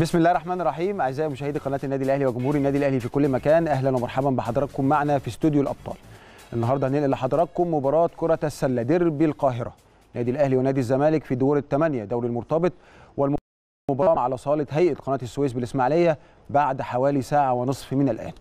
بسم الله الرحمن الرحيم اعزائي مشاهدي قناه النادي الاهلي وجمهور النادي الاهلي في كل مكان اهلا ومرحبا بحضراتكم معنا في استوديو الابطال النهارده هننقل لحضراتكم مباراه كره السله ديربي القاهره نادي الاهلي ونادي الزمالك في دور الثمانيه دوري المرتبط والمباراه على صاله هيئه قناه السويس بالاسماعيليه بعد حوالي ساعه ونصف من الان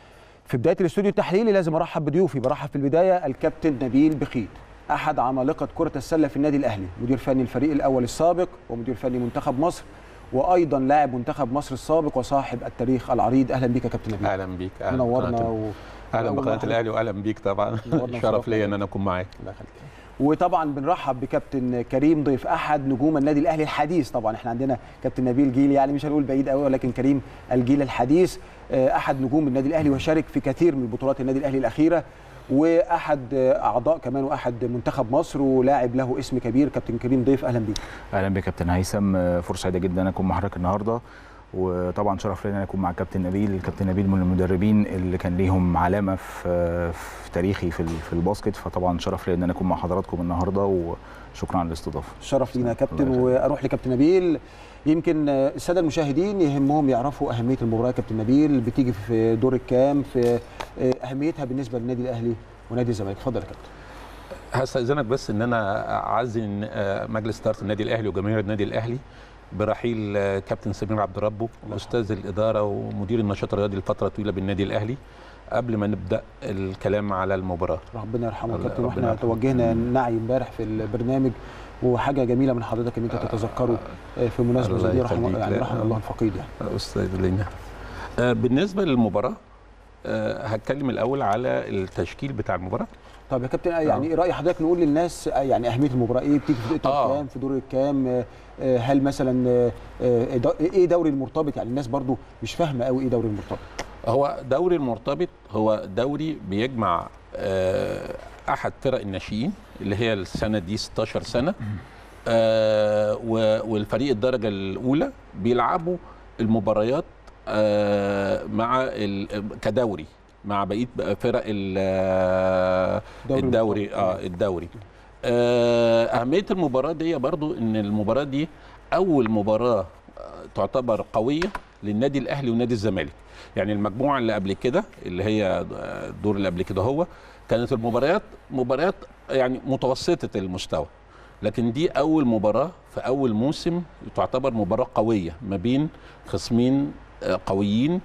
في بدايه الاستوديو التحليلي لازم ارحب بضيوفي برحب في البدايه الكابتن نبيل بخيت احد عمالقه كره السله في النادي الاهلي مدير فني الفريق الاول السابق ومدير فني منتخب مصر وايضا لاعب منتخب مصر السابق وصاحب التاريخ العريض اهلا بيك يا كابتن نبيل اهلا بيك اهلا منورنا بقناة- و... اهلا وأول بقناه مرحبا. الاهلي واهلا بيك طبعا نورنا شرف وشرفنا. ليا ان انا اكون معاك الله يخليك وطبعا بنرحب بكابتن كريم ضيف احد نجوم النادي الاهلي الحديث طبعا احنا عندنا كابتن نبيل جيل يعني مش هنقول بعيد قوي ولكن كريم الجيل الحديث آه، احد نجوم النادي الاهلي وشارك في كثير من بطولات النادي الاهلي الاخيره واحد آه، اعضاء كمان واحد منتخب مصر ولاعب له اسم كبير كابتن كريم ضيف اهلا بيك اهلا بك كابتن هيثم آه، فرصه سعيده جدا اكون مع حضرتك النهارده وطبعا شرف لي ان أنا اكون مع كابتن نبيل الكابتن نبيل من المدربين اللي كان ليهم علامه في في تاريخي في ال- في الباسكت فطبعا شرف لي ان انا اكون مع حضراتكم النهارده وشكرا على الاستضافه شرف لينا يا كابتن الله يخليك. واروح لكابتن نبيل يمكن آه، الساده المشاهدين يهمهم يعرفوا اهميه المباراه يا كابتن نبيل بتيجي في دور الكام في آه، اهميتها بالنسبه للنادي الاهلي ونادي الزمالك اتفضل يا كابتن هستاذنك بس ان انا اعزي آه، مجلس اداره النادي الاهلي وجماهير النادي الاهلي برحيل آه، كابتن سمير عبد ربه استاذ الاداره ومدير النشاط الرياضي لفتره طويله بالنادي الاهلي قبل ما نبدا الكلام على المباراه ربنا يرحمه يا الله- كابتن ربنا واحنا يرحمه. توجهنا نعي امبارح في البرنامج وحاجه جميله من حضرتك ان انت تتذكره آه، في مناسبه الله زي دي رحمه يخليك. يعني لا، رحم آه. الله الفقيد يعني استاذ لينا آه، بالنسبه للمباراه آه، هتكلم الاول على التشكيل بتاع المباراه طب يا كابتن آه، يعني ايه راي حضرتك نقول للناس آه، يعني اهميه المباراه ايه بتيجي في دقيقه آه. الكام في دور الكام آه، آه، هل مثلا آه، آه، دو- ايه دوري المرتبط يعني الناس برضو مش فاهمه قوي ايه دوري المرتبط هو دوري المرتبط هو دوري بيجمع آه، احد فرق الناشئين اللي هي السنه دي 16 سنه آه، و- والفريق الدرجه الاولى بيلعبوا المباريات آه، مع ال- كدوري مع بقيه بقى فرق ال- آه، دوري الدوري المرتبط. اه الدوري آه، اهميه المباراه دي برضو ان المباراه دي اول مباراه آه، تعتبر قويه للنادي الاهلي ونادي الزمالك يعني المجموعه اللي قبل كده اللي هي الدور اللي قبل كده هو كانت المباريات مباريات يعني متوسطه المستوى لكن دي اول مباراه في اول موسم تعتبر مباراه قويه ما بين خصمين آه، قويين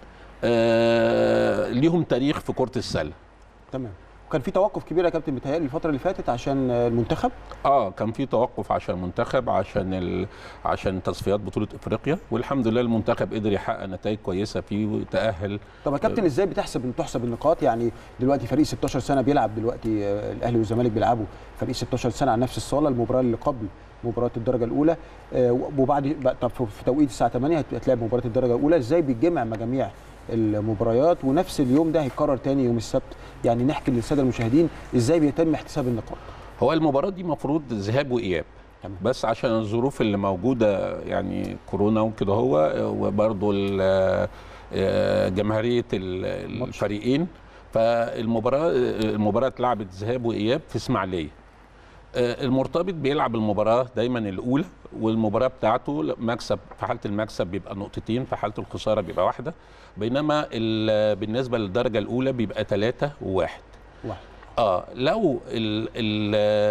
آه، ليهم تاريخ في كره السله تمام وكان في توقف كبير يا كابتن بيتهيألي الفتره اللي فاتت عشان آه، المنتخب اه كان في توقف عشان المنتخب عشان ال... عشان تصفيات بطوله افريقيا والحمد لله المنتخب قدر يحقق نتائج كويسه فيه وتاهل طب يا كابتن ازاي بتحسب تحسب النقاط يعني دلوقتي فريق 16 سنه بيلعب دلوقتي آه، الاهلي والزمالك بيلعبوا فريق 16 سنه على نفس الصاله المباراه اللي قبل مباراه الدرجه الاولى آه، وبعد بقى- طب في في توقيت الساعه 8 هت- هتلعب مباراه الدرجه الاولى ازاي بيتجمع مجاميع المباريات ونفس اليوم ده هيتكرر تاني يوم السبت يعني نحكي للساده المشاهدين ازاي بيتم احتساب النقاط هو المباراه دي مفروض ذهاب واياب تمام. بس عشان الظروف اللي موجوده يعني كورونا وكده هو وبرضه ال- آه، جماهيريه ال- ماتش. الفريقين فالمباراه المباراه اتلعبت ذهاب واياب في اسماعيليه آه، المرتبط بيلعب المباراه دايما الاولى والمباراه بتاعته مكسب في حاله المكسب بيبقى نقطتين في حاله الخساره بيبقى واحده بينما ال- بالنسبه للدرجه الاولى بيبقى ثلاثه وواحد واحد اه لو ال ال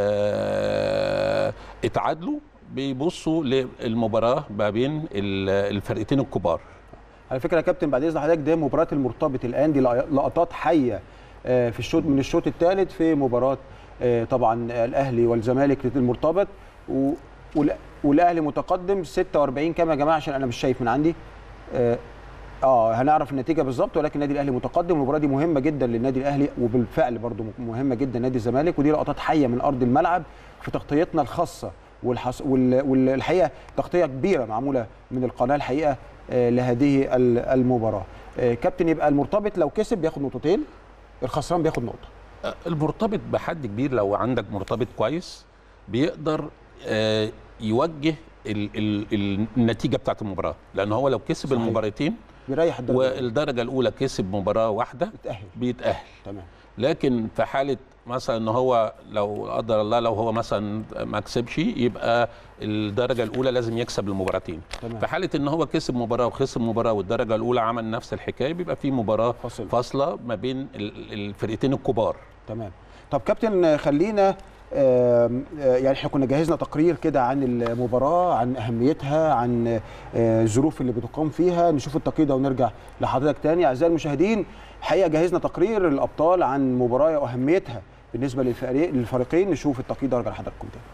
آه، اتعادلوا بيبصوا للمباراه ما بين ال- الفرقتين الكبار على فكره يا كابتن بعد اذن حضرتك ده مباراه المرتبط الان دي لقطات حيه آه، في الشوط من الشوط الثالث في مباراه آه، طبعا الاهلي والزمالك المرتبط و- والأ- والاهلي متقدم 46 كام يا جماعه عشان انا مش شايف من عندي اه آه، هنعرف النتيجه بالظبط ولكن النادي الاهلي متقدم المباراه دي مهمه جدا للنادي الاهلي وبالفعل برضو مهمه جدا نادي الزمالك ودي لقطات حيه من ارض الملعب في تغطيتنا الخاصه والحص... وال... والحقيقه تغطيه كبيره معموله من القناه الحقيقه آه، لهذه ال- المباراه آه، كابتن يبقى المرتبط لو كسب بياخد نقطتين الخسران بياخد نقطه آه، المرتبط بحد كبير لو عندك مرتبط كويس بيقدر آه، يوجه ال ال النتيجه بتاعت المباراه لان هو لو كسب صحيح. المباراتين بيريح الدرجه والدرجه الاولى كسب مباراه واحده بتاهل بيتاهل تمام لكن في حاله مثلا ان هو لو قدر الله لو هو مثلا ما كسبش يبقى الدرجه الاولى لازم يكسب المباراتين تمام. في حاله ان هو كسب مباراه وخسر مباراه والدرجه الاولى عمل نفس الحكايه بيبقى في مباراه فاصل. فاصله ما بين ال- الفرقتين الكبار تمام طب كابتن خلينا آم، آه، يعني احنا كنا جهزنا تقرير كده عن المباراه عن اهميتها عن آه، الظروف اللي بتقام فيها نشوف التقرير ده ونرجع لحضرتك تاني اعزائي المشاهدين الحقيقه جهزنا تقرير الابطال عن مباراه واهميتها بالنسبه للفريق للفريقين نشوف التقرير ده ونرجع لحضراتكم تاني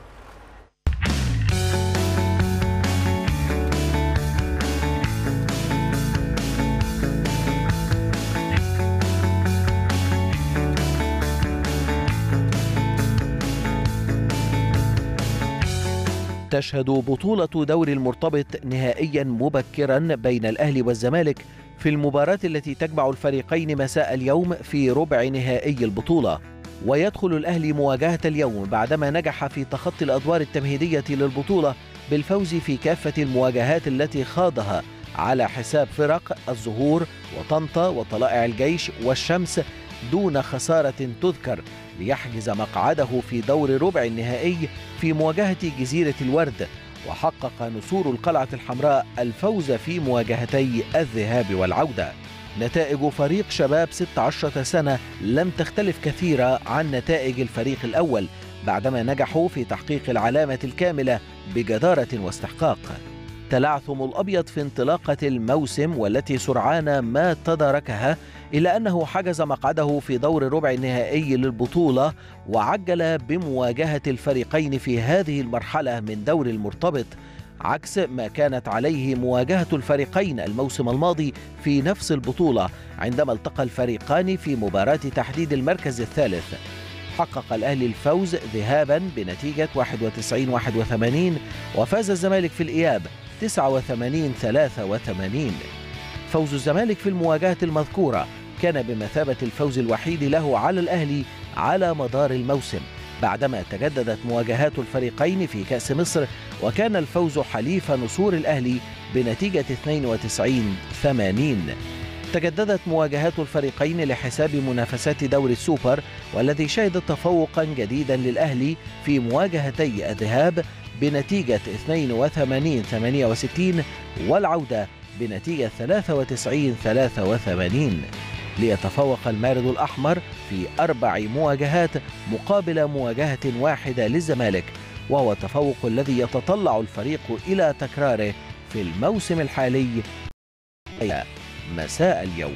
تشهد بطولة دور المرتبط نهائيا مبكرا بين الأهلي والزمالك في المباراة التي تجمع الفريقين مساء اليوم في ربع نهائي البطولة ويدخل الأهلي مواجهة اليوم بعدما نجح في تخطي الأدوار التمهيدية للبطولة بالفوز في كافة المواجهات التي خاضها على حساب فرق الزهور وطنطا وطلائع الجيش والشمس دون خسارة تذكر ليحجز مقعده في دور ربع النهائي في مواجهة جزيرة الورد وحقق نسور القلعة الحمراء الفوز في مواجهتي الذهاب والعودة نتائج فريق شباب 16 سنة لم تختلف كثيرا عن نتائج الفريق الأول بعدما نجحوا في تحقيق العلامة الكاملة بجدارة واستحقاق تلعثم الأبيض في انطلاقة الموسم والتي سرعان ما تداركها إلا أنه حجز مقعده في دور ربع النهائي للبطولة وعجل بمواجهة الفريقين في هذه المرحلة من دور المرتبط عكس ما كانت عليه مواجهة الفريقين الموسم الماضي في نفس البطولة عندما التقى الفريقان في مباراة تحديد المركز الثالث حقق الأهلي الفوز ذهابا بنتيجة 91-81 وفاز الزمالك في الإياب 89-83 فوز الزمالك في المواجهة المذكورة كان بمثابة الفوز الوحيد له على الأهلي على مدار الموسم بعدما تجددت مواجهات الفريقين في كأس مصر وكان الفوز حليف نصور الأهلي بنتيجة 92-80 تجددت مواجهات الفريقين لحساب منافسات دور السوبر والذي شهد تفوقا جديدا للأهلي في مواجهتي الذهاب بنتيجة 82-68 والعودة بنتيجة 93-83 ليتفوق المارد الأحمر في أربع مواجهات مقابل مواجهة واحدة للزمالك وهو التفوق الذي يتطلع الفريق إلى تكراره في الموسم الحالي مساء اليوم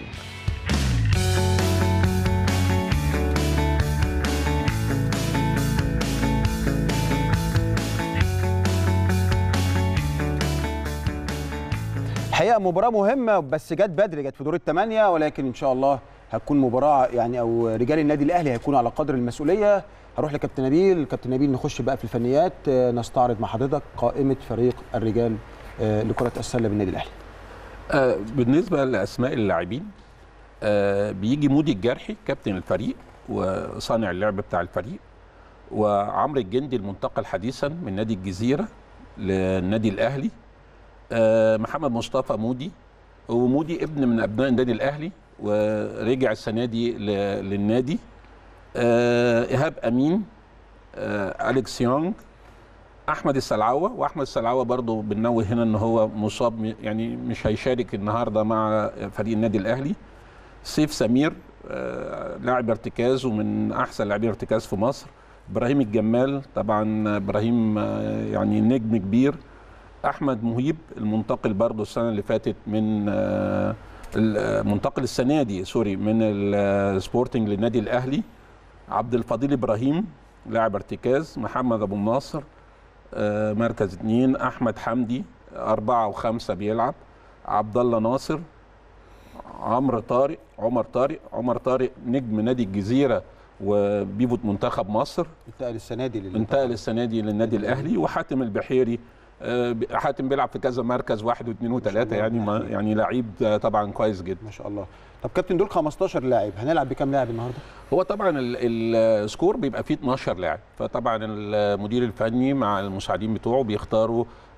الحقيقه مباراه مهمه بس جت بدري جت في دور الثمانيه ولكن ان شاء الله هتكون مباراه يعني او رجال النادي الاهلي هيكونوا على قدر المسؤوليه هروح لكابتن نبيل كابتن نبيل نخش بقى في الفنيات آه، نستعرض مع حضرتك قائمه فريق الرجال آه، لكره السله بالنادي الاهلي آه، بالنسبه لاسماء اللاعبين آه، بيجي مودي الجرحي كابتن الفريق وصانع اللعب بتاع الفريق وعمرو الجندي المنتقل حديثا من نادي الجزيره للنادي الاهلي آه، محمد مصطفى مودي ومودي ابن من ابناء النادي الاهلي ورجع السنه دي ل- للنادي آه، ايهاب امين آه، اليكس يونغ احمد السلعوه واحمد السلعوه برضو بننوه هنا ان هو مصاب م- يعني مش هيشارك النهارده مع فريق النادي الاهلي سيف سمير آه، لاعب ارتكاز ومن احسن لاعبين ارتكاز في مصر ابراهيم الجمال طبعا ابراهيم آه، يعني نجم كبير احمد مهيب المنتقل برضو السنه اللي فاتت من آه، المنتقل السنه دي سوري من السبورتنج للنادي الاهلي عبد الفضيل ابراهيم لاعب ارتكاز محمد ابو الناصر آه، مركز اثنين احمد حمدي اربعه وخمسه بيلعب عبد الله ناصر عمرو طارق عمر طارق عمر طارق نجم نادي الجزيره وبيفوت منتخب مصر انتقل السنه دي لل- انتقل السنه دي للنادي الاهلي وحاتم البحيري آه، ب- حاتم بيلعب في كذا مركز واحد واثنين وثلاثه يعني ما يعني لعيب آه، طبعا كويس جدا ما شاء الله طب كابتن دول 15 لاعب هنلعب بكام لاعب النهارده هو طبعا ال- السكور بيبقى فيه 12 لاعب فطبعا المدير الفني مع المساعدين بتوعه بيختاروا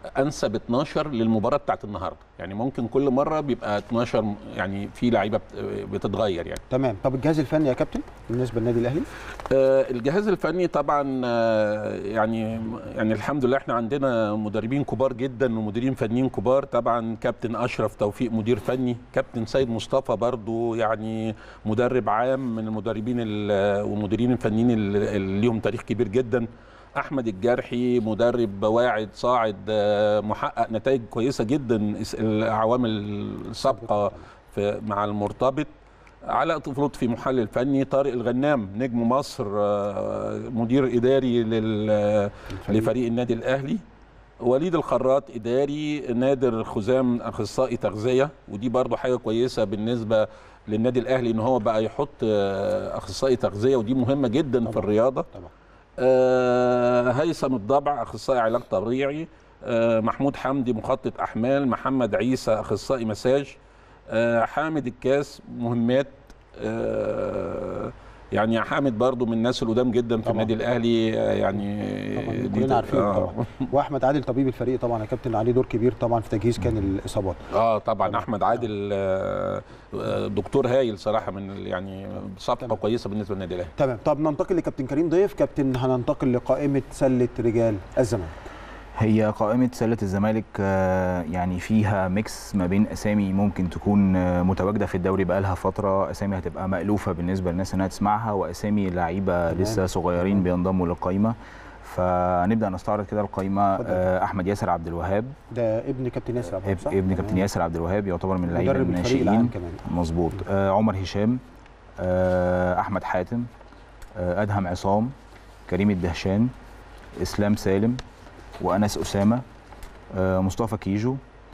انسب 12 للمباراه بتاعت النهارده يعني ممكن كل مره بيبقى 12 م- يعني في لعيبه بت- بتتغير يعني تمام طب الجهاز الفني يا كابتن بالنسبه للنادي الاهلي آه، الجهاز الفني طبعا آه، يعني يعني الحمد لله احنا عندنا مدربين كبار جدا ومديرين فنيين كبار طبعا كابتن اشرف توفيق مدير فني كابتن سيد مصطفى برضو يعني مدرب عام من المدربين ال- والمديرين الفنيين اللي اللي ليهم تاريخ كبير جدا احمد الجرحي مدرب واعد صاعد آه، محقق نتائج كويسه جدا الس- الاعوام السابقه في مع المرتبط علاء لطفي محلل فني طارق الغنام نجم مصر آه، مدير اداري لل- لفريق النادي الاهلي وليد الخراط اداري نادر خزام اخصائي تغذيه ودي برضو حاجه كويسه بالنسبه للنادي الاهلي ان هو بقى يحط آه، اخصائي تغذيه ودي مهمه جدا في طبعاً. الرياضه طبعا آه، هيثم الضبع اخصائي علاج طبيعي آه، محمود حمدي مخطط احمال محمد عيسى اخصائي مساج آه، حامد الكاس مهمات آه، يعني حامد برضو من الناس القدام جدا في طبعاً. النادي الاهلي آه، يعني طبعا دي- كلنا عارفين آه. طبعا واحمد عادل طبيب الفريق طبعا يا كابتن عليه دور كبير طبعا في تجهيز كان الاصابات اه طبعا طبعاً. احمد عادل آه، آه، دكتور هايل صراحه من ال- يعني صفقه تمام. كويسه بالنسبه للنادي الاهلي تمام طب ننتقل لكابتن كريم ضيف كابتن هننتقل لقائمه سله رجال الزمالك هي قائمة سلة الزمالك آه، يعني فيها ميكس ما بين أسامي ممكن تكون آه، متواجدة في الدوري بقالها فترة أسامي هتبقى مألوفة بالنسبة للناس إنها تسمعها وأسامي لعيبة تمام. لسه صغيرين بينضموا للقائمة فنبدأ نستعرض كده القائمة اتفضل. آه، أحمد ياسر عبد الوهاب ده ابن كابتن ياسر عبد الوهاب، اب- صح؟ ابن تمام. كابتن ياسر عبد الوهاب يعتبر من اللعيبة مدرب الفريق العام الناشئين كمان مظبوط آه، عمر هشام آه، أحمد حاتم آه، أدهم عصام كريم الدهشان إسلام سالم وأنس أسامة آه، مصطفى كيجو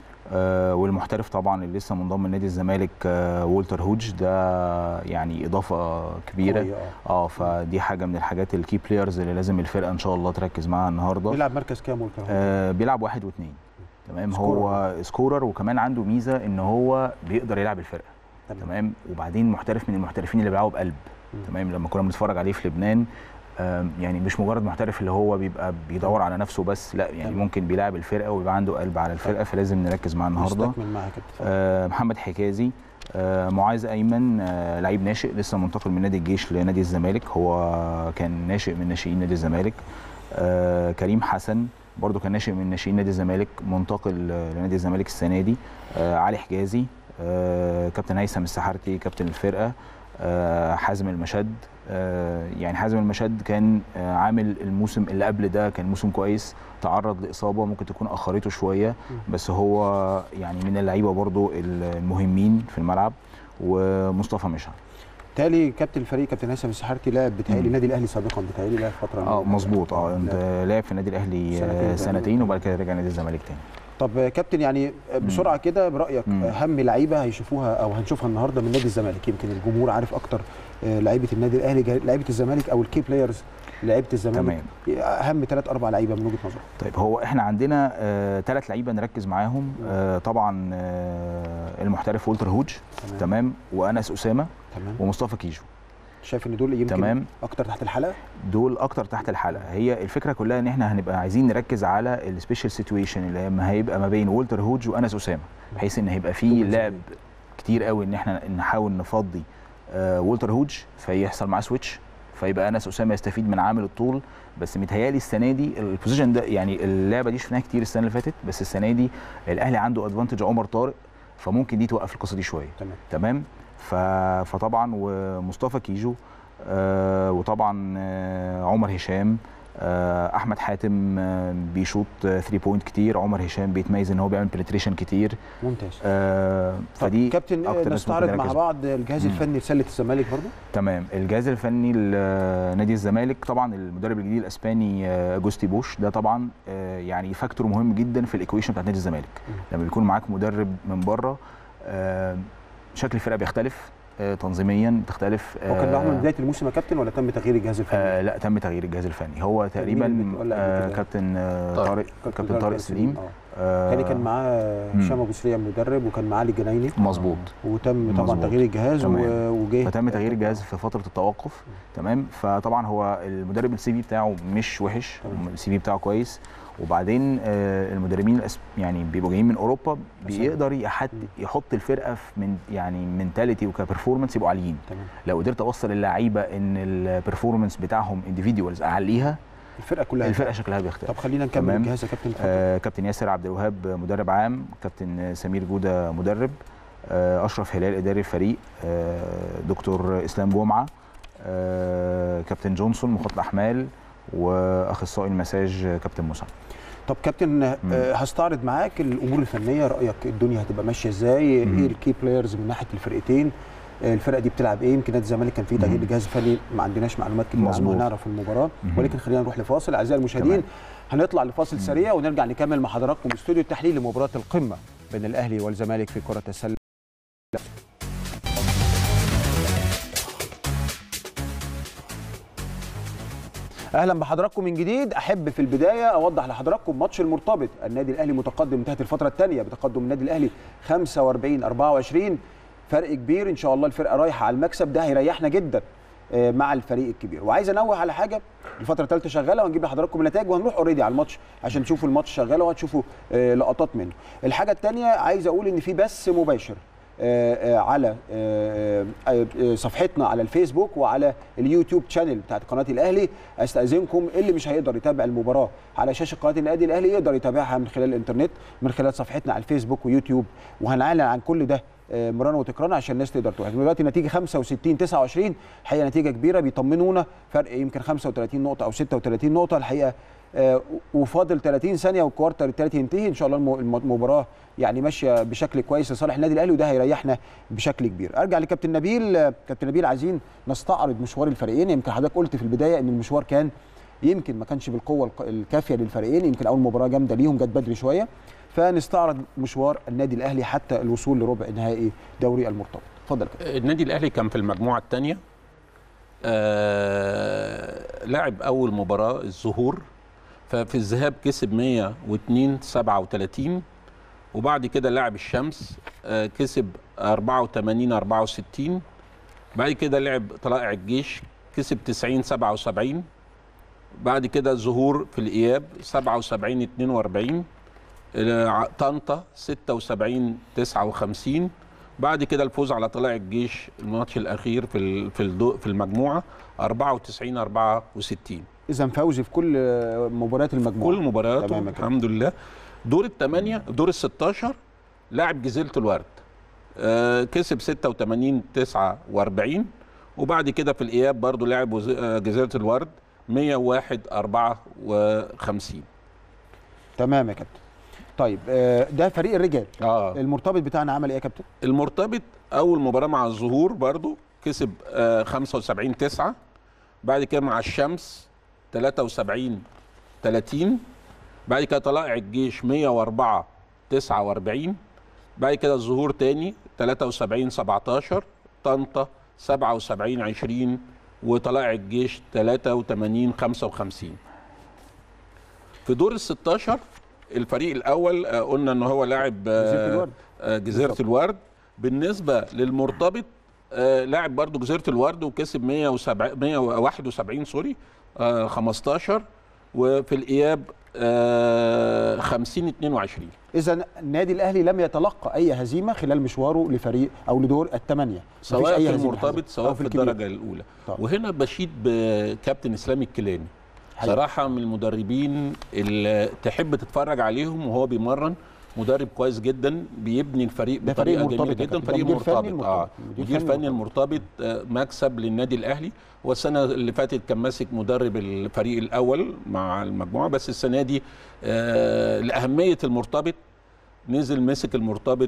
آه، والمحترف طبعا اللي لسه منضم لنادي الزمالك آه، وولتر هوج ده يعني اضافه كبيره قوي، آه. اه فدي حاجه من الحاجات الكي بلايرز اللي لازم الفرقه ان شاء الله تركز معاها النهارده بيلعب مركز كام ولكر آه بيلعب واحد واثنين تمام سكورر. هو سكورر وكمان عنده ميزه ان هو بيقدر يلعب الفرقه تمام. تمام وبعدين محترف من المحترفين اللي بيلعبوا بقلب مم. تمام لما كنا بنتفرج عليه في لبنان آم، يعني مش مجرد محترف اللي هو بيبقى بيدور على نفسه بس لا يعني تمام. ممكن بيلعب الفرقه ويبقى عنده قلب على الفرقه فلازم نركز معاه النهارده نستكمل معاك يا كابتن آه، محمد حجازي آه، معاذ ايمن آه، لعيب ناشئ لسه منتقل من نادي الجيش لنادي الزمالك هو كان ناشئ من ناشئين نادي الزمالك آه، كريم حسن برضو كان ناشئ من ناشئين نادي الزمالك منتقل آه، لنادي الزمالك السنه دي آه، علي حجازي آه، كابتن هيثم السحارتي كابتن الفرقه آه، حازم المشد آه، يعني حازم المشد كان آه، عامل الموسم اللي قبل ده كان موسم كويس تعرض لاصابه ممكن تكون اخرته شويه بس هو يعني من اللعيبه برضو المهمين في الملعب ومصطفى مشعل تالي كابتن الفريق كابتن هيثم السحارتي لعب بتهيألي مم. النادي الاهلي سابقا بتهيألي لعب فتره اه من- مظبوط اه لعب. انت لعب في النادي الاهلي سنتين آه، تقريباً. سنتين وبعد كده رجع نادي الزمالك تاني طب آه، كابتن يعني آه، بسرعه كده برايك مم. اهم لعيبه هيشوفوها او هنشوفها النهارده من نادي الزمالك يمكن الجمهور عارف اكتر آه، لعيبه النادي الاهلي جا- لعيبه الزمالك او الكي بلايرز لعيبه الزمالك تمام اهم ثلاث اربع لعيبه من وجهه نظرك طيب هو احنا عندنا ثلاث لعيبه نركز معاهم آه طبعا آه المحترف وولتر هوج تمام تمام وانس اسامه تمام ومصطفى كيجو شايف ان دول يمكن تمام اكتر تحت الحلقه دول اكتر تحت الحلقه هي الفكره كلها ان احنا هنبقى عايزين نركز على السبيشال سيتويشن اللي ما هيبقى ما بين وولتر هوج وانس اسامه بحيث ان هيبقى في ممكن لعب زي- كتير قوي ان احنا نحاول نفضي آه وولتر هوج فيحصل معاه سويتش فيبقى انس اسامه يستفيد من عامل الطول بس متهيالي السنه دي البوزيشن ده يعني اللعبه دي شفناها كتير السنه اللي فاتت بس السنه دي الاهلي عنده ادفانتج عمر طارق فممكن دي توقف القصه دي شويه تمام تمام ف... فطبعا ومصطفى كيجو آه وطبعا آه عمر هشام آه احمد حاتم آه بيشوط 3 بوينت كتير عمر هشام بيتميز ان هو بيعمل بنتريشن كتير ممتاز آه طب فدي كابتن آه، أكتر ناس نستعرض ممكن مع نركز- بعض الجهاز مم. الفني لسله الزمالك برضه تمام الجهاز الفني لنادي الزمالك طبعا المدرب الجديد الاسباني آه، اجوستي بوش ده طبعا آه، يعني فاكتور مهم جدا في الايكويشن بتاعت نادي الزمالك مم. لما بيكون معاك مدرب من بره آه، شكل الفرقه بيختلف آه، تنظيميا بتختلف هو كان معاهم من آه، بدايه الموسم يا كابتن ولا تم تغيير الجهاز الفني؟ آه لا تم تغيير الجهاز الفني هو مين تقريبا اللي ولا قبل آه كده؟ كابتن آه طارق. طارق كابتن طارق سليم اه آه تاني كان معاه مم. هشام ابو سريع مدرب وكان معاه علي الجنايني مظبوط وتم طبعا مظبوط. تغيير الجهاز تمام. و- وجه فتم تغيير الجهاز في فتره التوقف تمام فطبعا هو المدرب السي في بتاعه مش وحش تمام. السي في بتاعه كويس وبعدين آه، المدربين الأس- يعني بيبقوا جايين من اوروبا بيقدر يحط يحط الفرقه في من يعني منتاليتي وكبرفورمانس يبقوا عاليين تمام لو قدرت اوصل اللعيبه ان البرفورمانس بتاعهم انديفيدوالز اعليها الفرقه كلها الفرقه شكلها بيختلف طب خلينا نكمل تمام. الجهاز يا كابتن اتفضل. آه كابتن ياسر عبد الوهاب مدرب عام كابتن سمير جوده مدرب آه اشرف هلال اداري الفريق آه دكتور اسلام جمعه آه كابتن جونسون مخطط احمال واخصائي المساج كابتن مسعد طب كابتن آه، هستعرض معاك الامور الفنيه رايك الدنيا هتبقى ماشيه ازاي ايه الكي بلايرز من ناحيه الفرقتين آه، الفرقه دي بتلعب ايه يمكن نادي الزمالك كان فيه تغيير الجهاز الفني ما عندناش معلومات كتير عنه مظبوط. هنعرف المباراه مهم. ولكن خلينا نروح لفاصل اعزائي المشاهدين تمام. هنطلع لفاصل سريع ونرجع نكمل مع حضراتكم استوديو التحليل لمباراه القمه بين الاهلي والزمالك في كره السله اهلا بحضراتكم من جديد احب في البدايه اوضح لحضراتكم ماتش المرتبط النادي الاهلي متقدم انتهت الفتره الثانيه بتقدم النادي الاهلي 45 24 فرق كبير ان شاء الله الفرقه رايحه على المكسب ده هيريحنا جدا آه، مع الفريق الكبير وعايز انوه على حاجه الفتره الثالثه شغاله وهنجيب لحضراتكم النتائج وهنروح اوريدي على الماتش عشان تشوفوا الماتش شغاله وهتشوفوا آه، لقطات منه الحاجه الثانيه عايز اقول ان في بث مباشر آه، آه، على آه، آه، آه، صفحتنا على الفيسبوك وعلى اليوتيوب شانل بتاعت قناه الاهلي استاذنكم اللي مش هيقدر يتابع المباراه على شاشه قناه النادي الاهلي يقدر يتابعها من خلال الانترنت من خلال صفحتنا على الفيسبوك ويوتيوب وهنعلن عن كل ده آه، مرارا وتكرارا عشان الناس تقدر تروح دلوقتي نتيجه 65 29 الحقيقه نتيجه كبيره بيطمنونا فرق يمكن 35 نقطه او 36 نقطه الحقيقه آه، وفاضل 30 ثانيه والكوارتر الثالث ينتهي ان شاء الله الم- الم- المباراه يعني ماشيه بشكل كويس لصالح النادي الاهلي وده هيريحنا بشكل كبير ارجع لكابتن نبيل آه، كابتن نبيل عايزين نستعرض مشوار الفريقين يمكن حضرتك قلت في البدايه ان المشوار كان يمكن ما كانش بالقوه الق- الكافيه للفريقين يمكن اول مباراه جامده ليهم جت بدري شويه فنستعرض مشوار النادي الاهلي حتى الوصول لربع نهائي دوري المرتبط اتفضل يا كابتن النادي الاهلي كان في المجموعه الثانيه آه لعب اول مباراه الظهور ففي الذهاب كسب 102 37 وبعد كده لعب الشمس آه كسب 84 64 بعد كده لعب طلائع الجيش كسب 90 77 بعد كده ظهور في الاياب 77 42 آه، طنطا 76 59 بعد كده الفوز على طلائع الجيش الماتش الاخير في ال- في الدو- في المجموعه 94 64 اذا فوزي في كل آه، مباريات المجموعه كل مبارياته تمام يا كابتن. الحمد لله دور الثمانيه دور ال 16 لاعب جزيره الورد آه كسب 86 49 وبعد كده في الاياب برضو لاعب وز- آه، جزيره الورد 101 54 تمام يا كابتن طيب آه، ده فريق الرجال اه المرتبط بتاعنا عمل ايه يا كابتن المرتبط اول مباراه مع الظهور برضو كسب آه 75 9 بعد كده مع الشمس 73 30 بعد كده طلائع الجيش 104 49 بعد كده الظهور تاني 73 17 طنطا 77 20 وطلائع الجيش 83 55 في دور ال 16 الفريق الاول آه، قلنا ان هو لاعب آه، جزيرة الورد. آه، جزيره الورد بالنسبه للمرتبط آه، لاعب برضو جزيره الورد وكسب 107 171 سوري آه، 15 وفي الاياب آه، 50 22 اذا النادي الاهلي لم يتلقى اي هزيمه خلال مشواره لفريق او لدور الثمانيه مفيش سواء أي في هزيمة المرتبط حصلت سواء أو في الكبير. الدرجه الاولى طبعا. وهنا بشيد بكابتن اسلامي الكيلاني حقيقي. صراحه من المدربين اللي تحب تتفرج عليهم وهو بيمرن مدرب كويس جدا بيبني الفريق ده فريق بطريقه مرتبط جميله يا جدا كابتن. فريق ده مدير فني مرتبط المرتبط. اه مدير مدير فني فني المرتبط آه، مكسب للنادي الاهلي والسنه اللي فاتت كان ماسك مدرب الفريق الاول مع المجموعه بس السنه دي آه لاهميه المرتبط نزل مسك المرتبط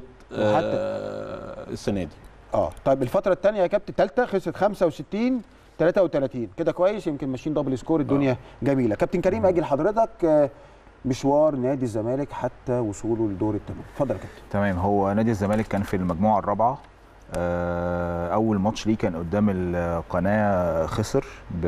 آه السنه دي اه طيب الفتره الثانيه يا كابتن الثالثه خسرت 65 33 كده كويس يمكن ماشيين دبل سكور الدنيا جميله كابتن كريم اجي لحضرتك آه، مشوار نادي الزمالك حتى وصوله لدور الثمانيه اتفضل يا كابتن تمام هو نادي الزمالك كان في المجموعه الرابعه آه، اول ماتش ليه كان قدام القناه خسر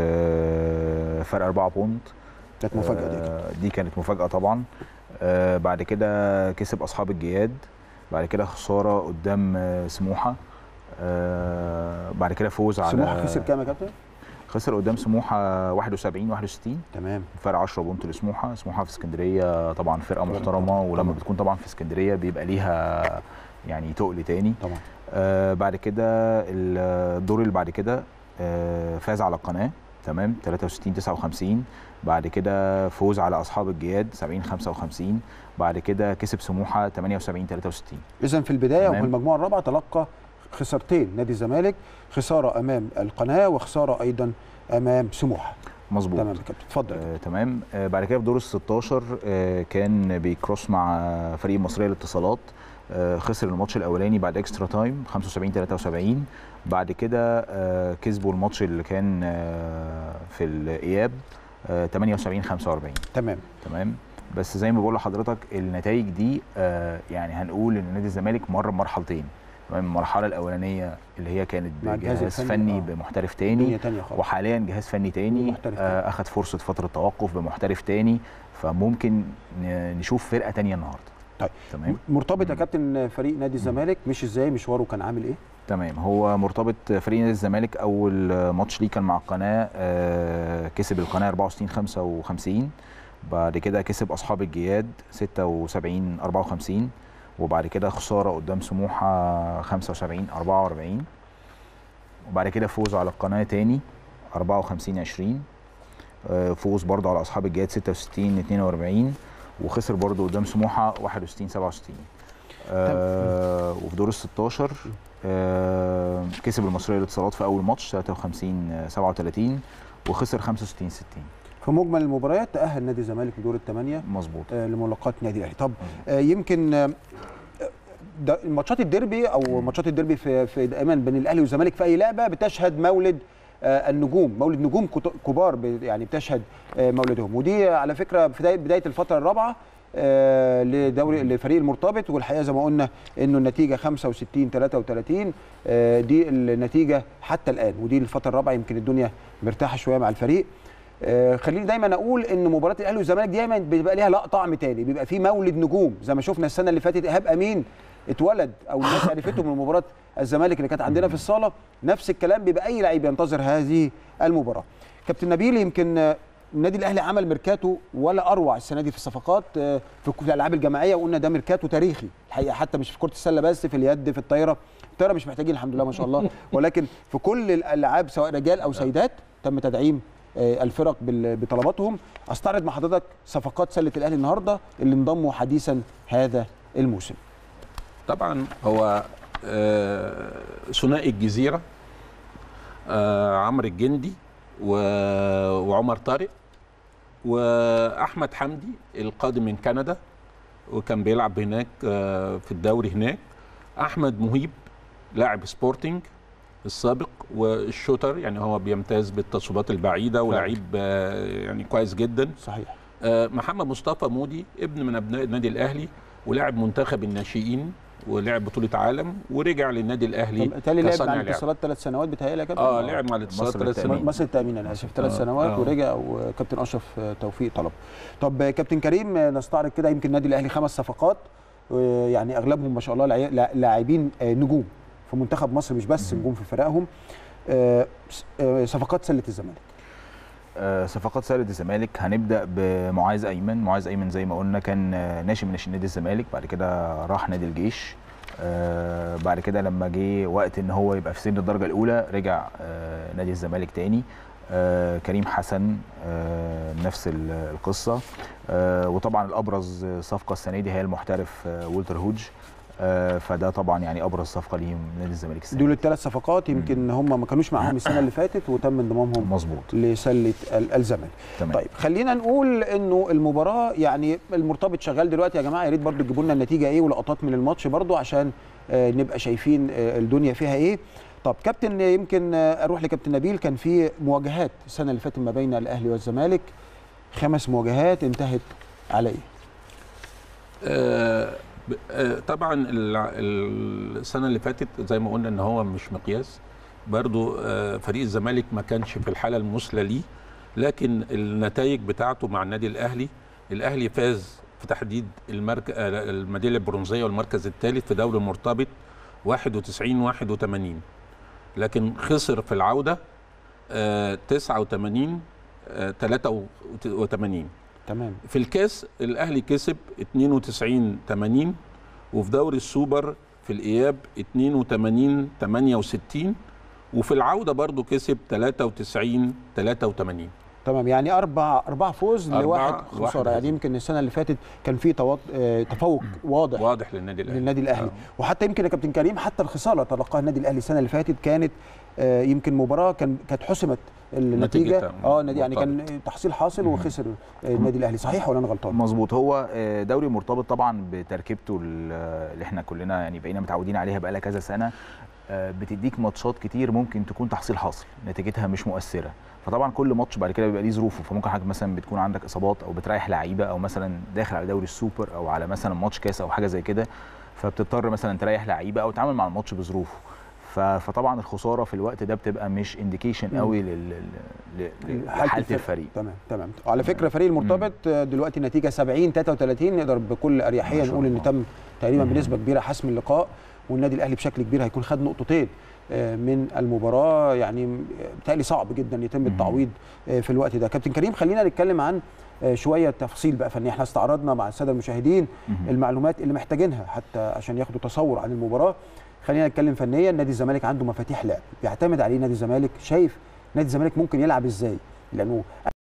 بفرق 4 بونت كانت مفاجاه دي يا كابتن. آه، دي كانت مفاجاه طبعا آه، بعد كده كسب اصحاب الجياد بعد كده خساره قدام آه، سموحه آه، بعد كده فوز على سموحه خسر كام يا كابتن خسر قدام سموحه 71 61 تمام فرق 10 بونت لسموحه سموحه في اسكندريه طبعا فرقه محترمه ولما بتكون طبعا في اسكندريه بيبقى ليها يعني تقل تاني طبعا آه بعد كده الدور اللي بعد كده آه فاز على القناه تمام 63 59 بعد كده فوز على اصحاب الجياد 70 55 بعد كده كسب سموحه 78 63 اذا في البدايه تمام. وفي المجموعه الرابعه تلقى خسارتين نادي الزمالك خساره امام القناه وخساره ايضا امام سموحه مظبوط تمام يا كابتن اتفضل يا كابتن. آه، تمام آه، بعد كده في دور ال 16 آه، كان بيكروس مع فريق المصريه للاتصالات آه، خسر الماتش الاولاني بعد اكسترا تايم 75 73 بعد كده آه، كسبوا الماتش اللي كان آه، في الاياب آه، 78 45 تمام تمام بس زي ما بقول لحضرتك النتائج دي آه، يعني هنقول ان نادي الزمالك مر بمرحلتين تمام المرحله الاولانيه اللي هي كانت مع الجهاز بجهاز الفني، فني آه. بمحترف دنيا تاني تانية خالص وحاليا جهاز فني تاني محترف تاني. آه اخد فرصه فتره توقف بمحترف تاني فممكن ن- نشوف فرقه تانية النهارده طيب. تمام مرتبط يا مم. كابتن فريق نادي الزمالك مش ازاي مشواره كان عامل ايه تمام هو مرتبط فريق نادي الزمالك اول ماتش ليه كان مع القناه آه كسب القناه 64 55 بعد كده كسب اصحاب الجياد 76 54 وبعد كده خساره قدام سموحه 75 44 وبعد كده فوز على القناه تاني 54 20 آه، فوز برضه على اصحاب الجياد 66 42 وخسر برضه قدام سموحه 61 67 آه وفي دور ال 16 آه كسب المصريه للاتصالات في اول ماتش 53 آه، 37 وخسر 65 60 في مجمل المباريات تاهل نادي الزمالك لدور الثمانيه مظبوط آه، لملاقاه نادي الاهلي طب آه، يمكن آه، ده ماتشات الديربي او ماتشات الديربي في في دائما بين الاهلي والزمالك في اي لعبه بتشهد مولد آه، النجوم مولد نجوم كت- كبار ب- يعني بتشهد آه، مولدهم ودي على فكره في بدايه بدايه الفتره الرابعه آه، لدوري لفريق المرتبط والحقيقه زي ما قلنا انه النتيجه 65 33 آه، دي النتيجه حتى الان ودي الفتره الرابعه يمكن الدنيا مرتاحه شويه مع الفريق آه، خليني دايما اقول ان مباراه الاهلي والزمالك دايما بيبقى ليها لا طعم تاني بيبقى في مولد نجوم زي ما شفنا السنه اللي فاتت ايهاب امين اتولد او الناس عرفته من مباراه الزمالك اللي كانت عندنا في الصاله نفس الكلام بيبقى اي لعيب ينتظر هذه المباراه كابتن نبيل يمكن آه، النادي الاهلي عمل ميركاتو ولا اروع السنه دي في الصفقات آه، في في الالعاب الجماعيه وقلنا ده ميركاتو تاريخي الحقيقه حتى مش في كره السله بس في اليد في الطايره الطايره مش محتاجين الحمد لله ما شاء الله ولكن في كل الالعاب سواء رجال او سيدات تم تدعيم آه، الفرق بال- بطلباتهم استعرض مع حضرتك صفقات سله الاهلي النهارده اللي انضموا حديثا هذا الموسم طبعا هو آه، ثنائي الجزيره آه، عمرو الجندي و- وعمر طارق واحمد حمدي القادم من كندا وكان بيلعب هناك آه، في الدوري هناك احمد مهيب لاعب سبورتنج السابق والشوتر يعني هو بيمتاز بالتصويبات البعيده ولاعيب آه، يعني كويس جدا صحيح آه، محمد مصطفى مودي ابن من ابناء النادي الاهلي ولاعب منتخب الناشئين ولعب بطوله عالم ورجع للنادي الاهلي طب بالتالي لعب كصانع مع لعب. الاتصالات ثلاث سنوات بتهيألي يا كابتن اه لعب مع الاتصالات مصر ثلاث التأمين. سنين مصر التأمين انا اسف ثلاث آه، سنوات آه. ورجع وكابتن اشرف آه، توفيق طلب طب آه، كابتن كريم آه، نستعرض كده يمكن النادي الاهلي خمس صفقات آه، يعني اغلبهم ما شاء الله لعي- لا- لاعبين آه، نجوم في منتخب مصر مش بس نجوم في فرقهم آه، س- آه، صفقات سله الزمالك آه، صفقات سله الزمالك هنبدا بمعاذ ايمن معاذ ايمن زي ما قلنا كان آه، ناشئ من ناشئين نادي الزمالك بعد كده راح نادي الجيش آه، بعد كده لما جه وقت ان هو يبقى في سن الدرجه الاولى رجع آه، نادي الزمالك تاني آه، كريم حسن آه، نفس ال- القصه آه، وطبعا الابرز صفقه السنه دي هي المحترف آه، والتر هوج آه، فده طبعا يعني ابرز صفقه ليهم نادي الزمالك السنه دول دي. الثلاث صفقات يمكن هم ما كانوش معاهم السنه اللي فاتت وتم انضمامهم مظبوط لسله ال- الزمالك تمام طيب خلينا نقول انه المباراه يعني المرتبط شغال دلوقتي يا جماعه يا ريت برضو تجيبوا لنا النتيجه ايه ولقطات من الماتش برضو عشان آه، نبقى شايفين آه، الدنيا فيها ايه طب كابتن آه، يمكن آه، اروح لكابتن نبيل كان في مواجهات السنه اللي فاتت ما بين الاهلي والزمالك خمس مواجهات انتهت على ايه آه، ب- آه، طبعا الع- السنه اللي فاتت زي ما قلنا ان هو مش مقياس برضو آه، فريق الزمالك ما كانش في الحاله المثلى ليه لكن النتائج بتاعته مع النادي الاهلي الاهلي فاز في تحديد المركز الميداليه البرونزيه والمركز الثالث في دوري المرتبط 91 81 لكن خسر في العوده آه 89 آه 83 تمام في الكاس الاهلي كسب 92 80 وفي دوري السوبر في الاياب 82 68 وفي العوده برضو كسب 93 83 تمام يعني اربع اربع فوز أربعة- لواحد واحد خساره يعني هزيمة. يمكن السنه اللي فاتت كان في توط... آه، تفوق واضح واضح للنادي الاهلي للنادي الاهلي آه. وحتى يمكن يا كابتن كريم حتى الخساره تلقاها النادي الاهلي السنه اللي فاتت كانت آه، يمكن مباراه كان كانت حسمت النتيجه نتيجتها اه النادي يعني مرتبطة. كان تحصيل حاصل وخسر آه، النادي الاهلي صحيح ولا انا غلطان؟ مظبوط هو آه، دوري مرتبط طبعا بتركيبته ال- اللي احنا كلنا يعني بقينا متعودين عليها بقالها كذا سنه آه، بتديك ماتشات كتير ممكن تكون تحصيل حاصل نتيجتها مش مؤثره فطبعا كل ماتش بعد كده بيبقى ليه ظروفه فممكن حضرتك مثلا بتكون عندك اصابات او بتريح لعيبه او مثلا داخل على دوري السوبر او على مثلا ماتش كاس او حاجه زي كده فبتضطر مثلا تريح لعيبه او تتعامل مع الماتش بظروفه ف- فطبعا الخساره في الوقت ده بتبقى مش انديكيشن مم. قوي لل- لل- لل- لحاله الفريق تمام تمام وعلى فكره فريق المرتبط آه، دلوقتي نتيجه 70 33 نقدر بكل اريحيه ما شاء نقول ان الله. تم تقريبا مم. بنسبه كبيره حسم اللقاء والنادي الاهلي بشكل كبير هيكون خد نقطتين آه، من المباراه يعني آه، بالتالي صعب جدا يتم التعويض آه، في الوقت ده كابتن كريم خلينا نتكلم عن آه، شويه تفاصيل بقى فنيه احنا استعرضنا مع الساده المشاهدين مهم. المعلومات اللي محتاجينها حتى عشان ياخدوا تصور عن المباراه خلينا نتكلم فنيا نادي الزمالك عنده مفاتيح لعب بيعتمد عليه نادي الزمالك شايف نادي الزمالك ممكن يلعب ازاي لانه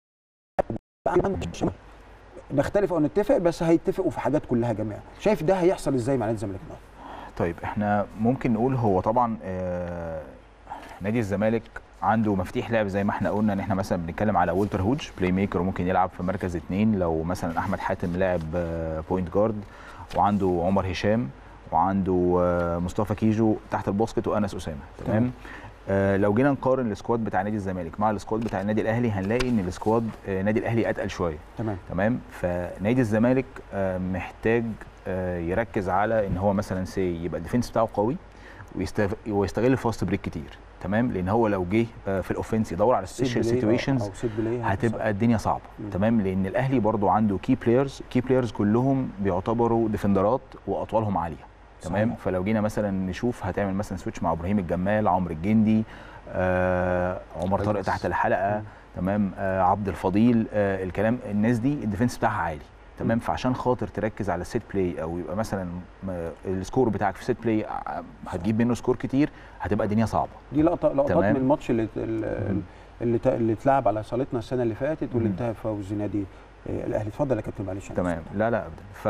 نختلف او نتفق بس هيتفقوا في حاجات كلها جميعا شايف ده هيحصل ازاي مع نادي الزمالك النهارده طيب احنا ممكن نقول هو طبعا آه، نادي الزمالك عنده مفاتيح لعب زي ما احنا قلنا ان احنا مثلا بنتكلم على والتر هوج بلاي ميكر وممكن يلعب في مركز اثنين لو مثلا احمد حاتم لاعب آه، بوينت جارد وعنده عمر هشام وعنده آه، مصطفى كيجو تحت الباسكت وانس اسامه تمام. تمام آه لو جينا نقارن السكواد بتاع نادي الزمالك مع السكواد بتاع النادي الاهلي هنلاقي ان السكواد آه نادي الاهلي اتقل شويه تمام تمام فنادي الزمالك آه، محتاج آه، يركز على ان هو مثلا سي يبقى الديفنس بتاعه قوي ويستغ- ويستغل الفاست بريك كتير تمام لان هو لو جه آه، في الاوفنس يدور على سبيشال سيتويشنز او سيت بلاي هتبقى الدنيا صعبه مم. تمام لان الاهلي برضو عنده كي بلايرز كي بلايرز كلهم بيعتبروا ديفندرات واطوالهم عاليه تمام صحيح. فلو جينا مثلا نشوف هتعمل مثلا سويتش مع ابراهيم الجمال عمرو الجندي آه عمر طارق كويس. تحت الحلقه مم. تمام آه عبد الفضيل آه الكلام الناس دي الديفنس بتاعها عالي تمام فعشان خاطر تركز على السيت بلاي او يبقى مثلا م- السكور بتاعك في سيت بلاي ع- هتجيب منه سكور كتير هتبقى الدنيا صعبه دي لقطه لقطات تمام. من الماتش اللي اللي اللي, ت- اللي اتلعب على صالتنا السنه اللي فاتت واللي مم. انتهى بفوز نادي آه، الاهلي اتفضل يا كابتن معلش أنا تمام آسف. لا لا ابدا ف...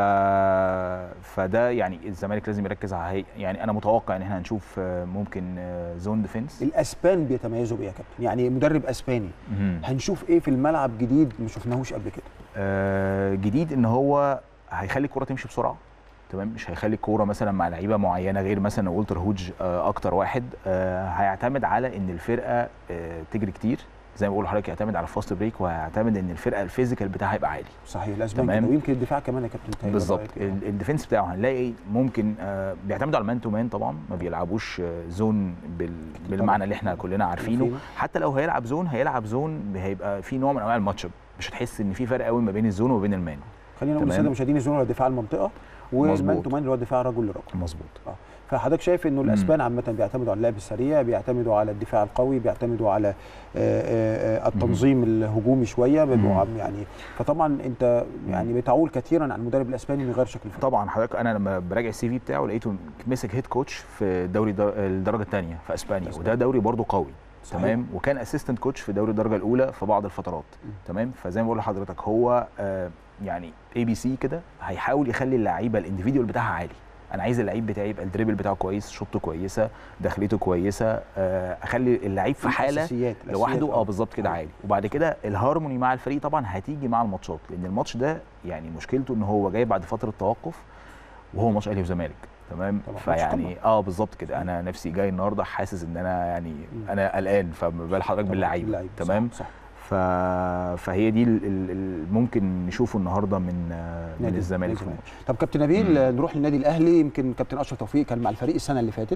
فده يعني الزمالك لازم يركز على هي... يعني انا متوقع ان احنا هنشوف آه، ممكن آه، زون ديفنس الاسبان بيتميزوا بايه يا كابتن يعني مدرب اسباني هنشوف ايه في الملعب جديد ما شفناهوش قبل كده آه، جديد ان هو هيخلي الكوره تمشي بسرعه تمام مش هيخلي الكوره مثلا مع لعيبه معينه غير مثلا والتر هوج آه، اكتر واحد آه، هيعتمد على ان الفرقه آه، تجري كتير زي ما بقول لحضرتك يعتمد على الفاست بريك وهيعتمد ان الفرقه الفيزيكال بتاعها هيبقى عالي صحيح الاسبان تمام. كده ويمكن الدفاع كمان يا كابتن تايلر بالظبط رأيك إيه؟ ال- الديفنس بتاعه هنلاقي ممكن آه، بيعتمدوا على المان تو مان طبعا ما بيلعبوش آه، زون بال بالمعنى اللي احنا كلنا عارفينه عارفينه. حتى لو هيلعب زون هيلعب زون هيبقى في نوع من انواع الماتش اب مش هتحس ان في فرق قوي ما بين الزون وما بين المان خلينا نقول تمام. للساده المشاهدين الزون هو دفاع المنطقه والمان مظبوط. تو مان اللي هو دفاع رجل لرجل مظبوط فحضرتك شايف انه الاسبان عامه بيعتمدوا على اللعب السريع بيعتمدوا على الدفاع القوي بيعتمدوا على آه، آه، آه، التنظيم الهجومي شويه بيبقوا مم. عم- يعني فطبعا انت يعني بتعول كثيرا عن المدرب الاسباني من غير شكل الفريق طبعا حضرتك انا لما براجع السي في بتاعه لقيته مسك هيد كوتش في دوري در- الدرجه الثانيه في اسبانيا أسبانيا. وده دوري برضه قوي صحيح. تمام وكان اسيستنت كوتش في دوري الدرجه الاولى في بعض الفترات تمام فزي ما بقول لحضرتك هو آه يعني اي بي سي كده هيحاول يخلي اللعيبه الانديفيديوال بتاعها عالي انا عايز اللعيب بتاعي يبقى الدريبل بتاعه كويس شوطه كويسه دخلته كويسه آه اخلي اللعيب في حاله الأساسيات- الأساسيات، لوحده اه آه. بالظبط كده آه. عالي وبعد كده الهارموني مع الفريق طبعا هتيجي مع الماتشات لان الماتش ده يعني مشكلته ان هو جاي بعد فتره توقف وهو ماتش اهلي وزمالك تمام طبعاً، ماتش فيعني اه بالظبط كده انا نفسي جاي النهارده حاسس ان انا يعني انا قلقان فما بال حضرتك باللعيبه باللعيبة، صح، تمام صح ف... فهي دي ال- ال- ال- ممكن نشوفه النهارده من آه، من نادي- الزمالك نادي في الزمالك. الماتش طب كابتن نبيل آه، نروح للنادي الاهلي يمكن كابتن اشرف توفيق كان مع الفريق السنه اللي فاتت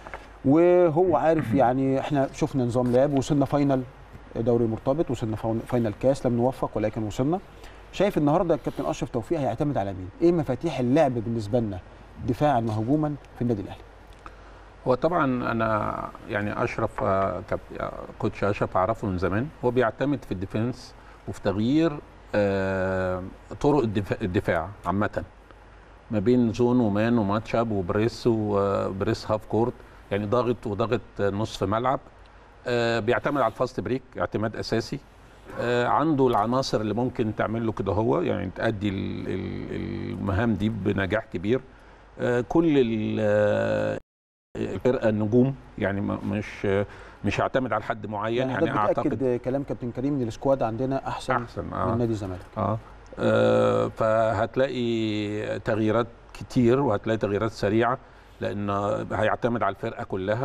وهو عارف يعني احنا شفنا نظام لعب وصلنا فاينل دوري مرتبط وصلنا فاون- فاينل كاس لم نوفق ولكن وصلنا شايف النهارده الكابتن اشرف توفيق هيعتمد على مين؟ ايه مفاتيح اللعب بالنسبه لنا دفاعا وهجوما في النادي الاهلي؟ هو طبعا انا يعني اشرف آه، كاب- آه، كوتش اشرف اعرفه من زمان هو بيعتمد في الديفنس وفي تغيير آه، طرق الدفاع, الدفاع عامه ما بين زون ومان وماتش اب وبريس وبريس هاف كورت يعني ضاغط وضاغط نصف ملعب آه، بيعتمد على الفاست بريك اعتماد اساسي آه، عنده العناصر اللي ممكن تعمل له كده هو يعني تأدي ال- ال- المهام دي بنجاح كبير آه، كل ال- آه، الفرقه النجوم يعني ما- مش مش هعتمد على حد معين يعني, يعني حضرتك اعتقد بتاكد كلام كابتن كريم ان السكواد عندنا احسن, احسن من اه نادي الزمالك اه آه، فهتلاقي تغييرات كتير وهتلاقي تغييرات سريعه لان هيعتمد على الفرقه كلها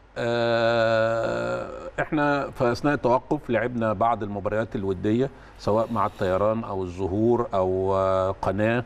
آه، احنا في اثناء التوقف لعبنا بعض المباريات الوديه سواء مع الطيران او الزهور او آه، قناه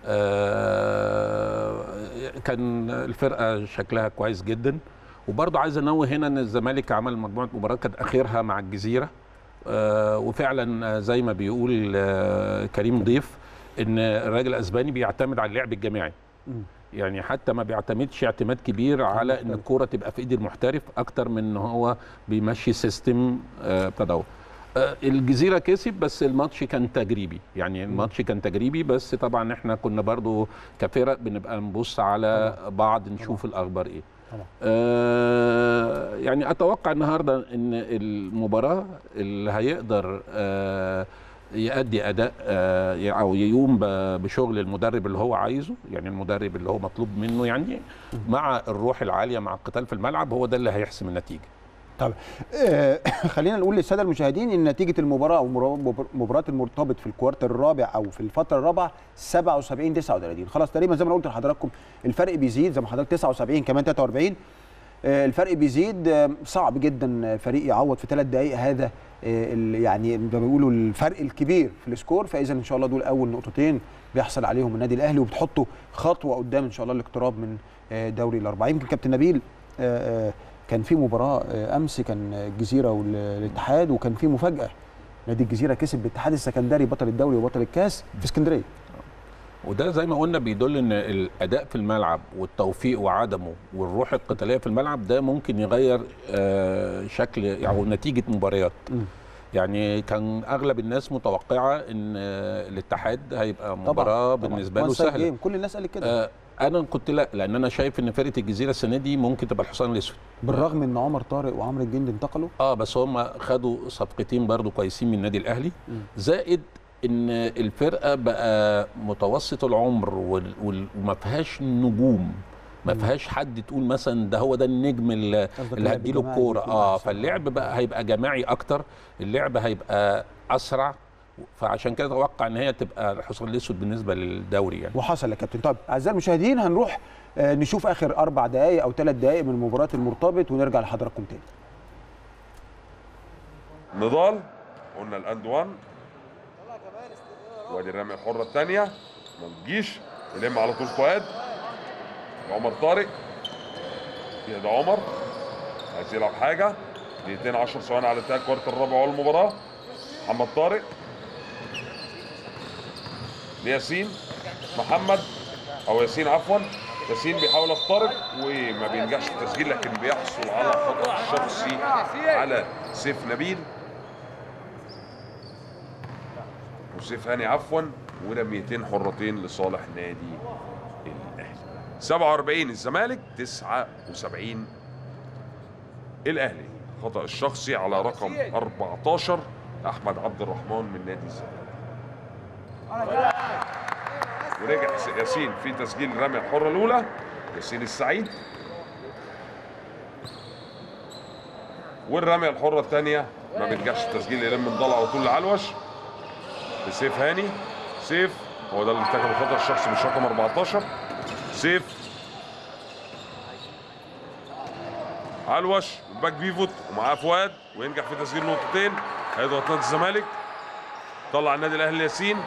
آه، كان الفرقه شكلها كويس جدا وبرضه عايز انوه هنا ان الزمالك عمل مجموعه مباريات كانت اخرها مع الجزيره آه، وفعلا آه، زي ما بيقول آه، كريم ضيف ان الراجل الاسباني بيعتمد على اللعب الجماعي مم. يعني حتى ما بيعتمدش اعتماد كبير على ان المحترف. الكوره تبقى في ايد المحترف اكتر من ان هو بيمشي سيستم آه، بتاع دوت. آه، الجزيره كسب بس الماتش كان تجريبي يعني الماتش كان تجريبي بس طبعا احنا كنا برضو كفرق بنبقى نبص على بعض نشوف الاخبار ايه طبعا. آه يعني اتوقع النهارده ان المباراه اللي هيقدر آه يؤدي اداء آه او يقوم ب- بشغل المدرب اللي هو عايزه يعني المدرب اللي هو مطلوب منه يعني مع الروح العاليه مع القتال في الملعب هو ده اللي هيحسم النتيجه طب آه خلينا نقول للساده المشاهدين ان نتيجه المباراه او مرا- مباراه المرتبط في الكوارتر الرابع او في الفتره الرابعه 77 39 خلاص تقريبا زي ما أنا قلت لحضراتكم الفرق بيزيد زي ما حضرتك 79 كمان 43 آه، الفرق بيزيد آه، صعب جدا فريق يعوض في ثلاث دقائق هذا آه، ال- يعني زي ما بيقولوا الفرق الكبير في السكور فاذا ان شاء الله دول اول نقطتين بيحصل عليهم النادي الاهلي وبتحطوا خطوه قدام ان شاء الله الاقتراب من آه، دوري الاربعه يمكن كابتن نبيل آه، آه، كان في مباراه آه، امس كان الجزيره والاتحاد وكان في مفاجاه نادي الجزيره كسب الاتحاد السكندري بطل الدوري وبطل الكاس في اسكندريه وده زي ما قلنا بيدل ان الاداء في الملعب والتوفيق وعدمه والروح القتاليه في الملعب ده ممكن يغير آه، شكل او نتيجه مباريات مم. يعني كان اغلب الناس متوقعه ان آه، الاتحاد هيبقى مباراه بالنسبه له One side سهله game. كل الناس قالت كده آه، انا كنت لا لان انا شايف ان فرقه الجزيره السنه دي ممكن تبقى الحصان الاسود بالرغم ان عمر طارق وعمرو الجندي انتقلوا اه بس هم خدوا صفقتين برضو كويسين من النادي الاهلي مم. زائد ان الفرقه بقى متوسط العمر وال- وال- وما فيهاش نجوم ما مم. فيهاش حد تقول مثلا ده هو ده النجم اللي, قصدك اللي اللعب هديله الجماعي الكوره بيكون اه أحسن. فاللعب بقى هيبقى جماعي اكتر اللعب هيبقى اسرع فعشان كده اتوقع ان هي تبقى الحصان الاسود بالنسبه للدوري يعني وحصل يا كابتن طيب اعزائي المشاهدين هنروح آه، نشوف اخر اربع دقائق او ثلاث دقائق من مباراه المرتبط ونرجع لحضراتكم تاني نضال قلنا الاند 1 وادي الرمية الحرة الثانية ما تجيش يلم على طول فؤاد عمر طارق يهدى عمر عايز يلعب حاجة دقيقتين 10 ثواني على انتهاء الكوارتر الرابع والمباراة محمد طارق لياسين محمد او ياسين عفوا ياسين بيحاول يخترق وما بينجحش في التسجيل لكن بيحصل على خطأ شخصي على سيف نبيل وسيف هاني عفوا ورميتين حرتين لصالح نادي الاهلي 47 الزمالك 79 الاهلي خطأ الشخصي على رقم 14 احمد عبد الرحمن من نادي الزمالك ورجع ياسين في تسجيل الرمية الحرة الأولى ياسين السعيد والرمية الحرة الثانية ما بينجحش التسجيل يلم من ضل على طول لعلوش لسيف هاني سيف هو ده اللي ارتكب الخطأ الشخصي مش رقم 14 سيف علوش باك بيفوت ومعاه فؤاد وينجح في تسجيل نقطتين هيضغط نادي الزمالك طلع النادي الاهلي ياسين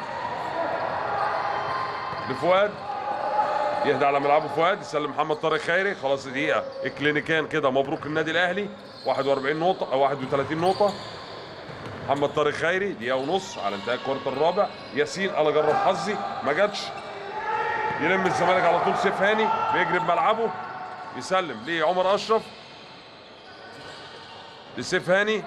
لفؤاد يهدى على ملعبه فؤاد يسلم محمد طارق خيري خلاص دقيقة اكلينيكيا كده مبروك النادي الاهلي 41 نقطة او 31 نقطة محمد طارق خيري دقيقة ونص على انتهاء الكوارتر الرابع ياسين قال اجرب حظي ما جاتش يلم الزمالك على طول سيف هاني بيجري بملعبه يسلم لعمر اشرف لسيف هاني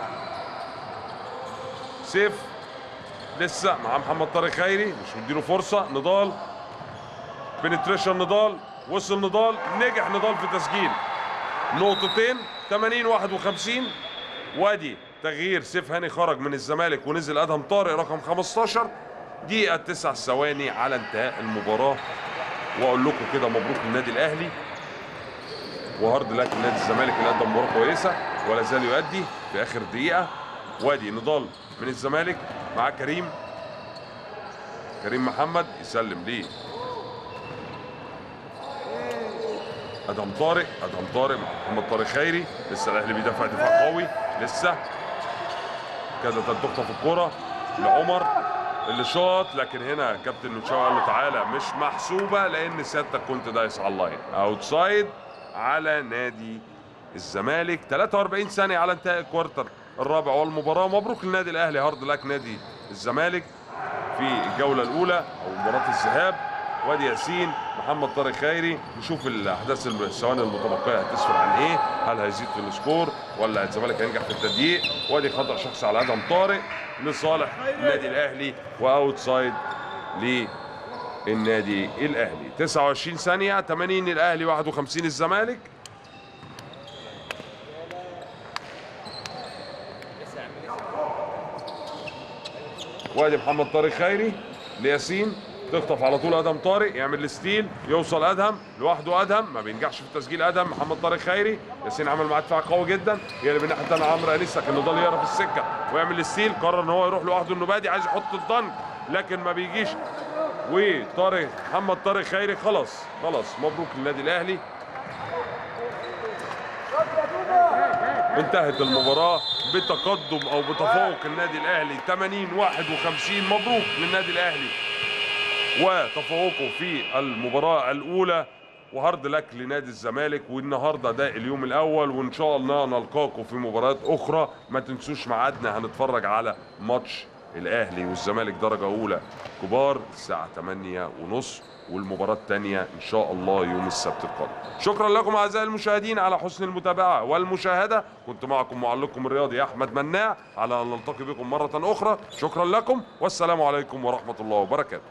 سيف لسه مع محمد طارق خيري مش مديله فرصه نضال بنتريشن نضال وصل نضال نجح نضال في تسجيل نقطتين 80 51 وادي تغيير سيف هاني خرج من الزمالك ونزل ادهم طارق رقم 15 دقيقه 9 ثواني على انتهاء المباراه واقول لكم كده مبروك للنادي الاهلي وهارد لك نادي الزمالك اللي قدم مباراه كويسه ولا زال يؤدي في اخر دقيقه وادي نضال من الزمالك مع كريم كريم محمد يسلم ليه ادهم طارق ادهم طارق مع محمد طارق خيري لسه الاهلي بيدافع دفاع قوي لسه كادت ان تخطف الكره لعمر اللي شاط لكن هنا كابتن متشاو قال له تعالى مش محسوبه لان سيادتك كنت دايس على اللاين اوتسايد على نادي الزمالك 43 ثانيه على انتهاء الكوارتر الرابع والمباراه مبروك للنادي الاهلي هارد لك نادي الزمالك في الجوله الاولى او مباراه الذهاب وادي ياسين محمد طارق خيري نشوف الاحداث الثواني المتبقيه هتسفر عن ايه هل هيزيد في السكور ولا الزمالك هينجح في التضييق وادي خطا شخصي على ادم طارق لصالح النادي الاهلي واوت سايد للنادي الاهلي 29 ثانيه 80 الاهلي 51 الزمالك وادي محمد طارق خيري لياسين تخطف على طول ادهم طارق يعمل الستيل يوصل ادهم لوحده ادهم ما بينجحش في تسجيل ادهم محمد طارق خيري ياسين عمل معاه دفاع قوي جدا يقلب الناحيه الثانيه عمرو انيس لكن نضال يقرا في السكه ويعمل الستيل قرر ان هو يروح لوحده النبادي عايز يحط الضنك لكن ما بيجيش وطارق محمد طارق خيري خلاص خلاص مبروك للنادي الاهلي انتهت المباراة بتقدم او بتفوق النادي الاهلي 80 51 مبروك للنادي الاهلي وتفوقه في المباراة الاولى وهارد لك لنادي الزمالك والنهارده ده اليوم الاول وان شاء الله نلقاكم في مباريات اخرى ما تنسوش ميعادنا هنتفرج على ماتش الاهلي والزمالك درجه اولى كبار الساعه 8 ونص والمباراة الثانية إن شاء الله يوم السبت القادم شكرا لكم أعزائي المشاهدين على حسن المتابعة والمشاهدة كنت معكم معلقكم الرياضي أحمد مناع على أن نلتقي بكم مرة أخرى شكرا لكم والسلام عليكم ورحمة الله وبركاته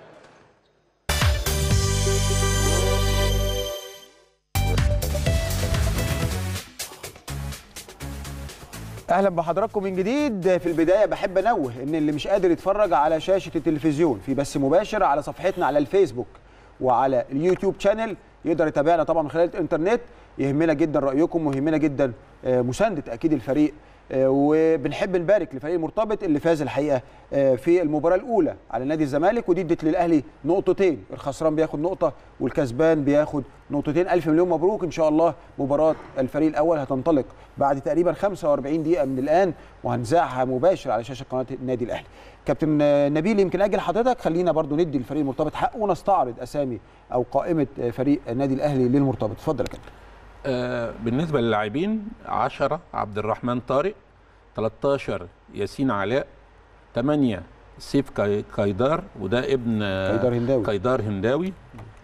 اهلا بحضراتكم من جديد في البدايه بحب انوه ان اللي مش قادر يتفرج على شاشه التلفزيون في بث مباشر على صفحتنا على الفيسبوك وعلى اليوتيوب شانل يقدر يتابعنا طبعا من خلال الانترنت يهمنا جدا رايكم ويهمنا جدا آه، مسانده اكيد الفريق آه، وبنحب نبارك لفريق المرتبط اللي فاز الحقيقه آه، في المباراه الاولى على نادي الزمالك ودي ادت للاهلي نقطتين الخسران بياخد نقطه والكسبان بياخد نقطتين الف مليون مبروك ان شاء الله مباراه الفريق الاول هتنطلق بعد تقريبا 45 دقيقه من الان وهنذاعها مباشر على شاشه قناه النادي الاهلي كابتن آه، نبيل يمكن اجل حضرتك خلينا برضو ندي الفريق المرتبط حقه ونستعرض اسامي او قائمه آه، فريق النادي الاهلي للمرتبط اتفضل يا كابتن آه، بالنسبه للاعبين 10 عبد الرحمن طارق 13 ياسين علاء 8 سيف كاي- كايدار وده ابن آه، كايدار هنداوي. كايدار هنداوي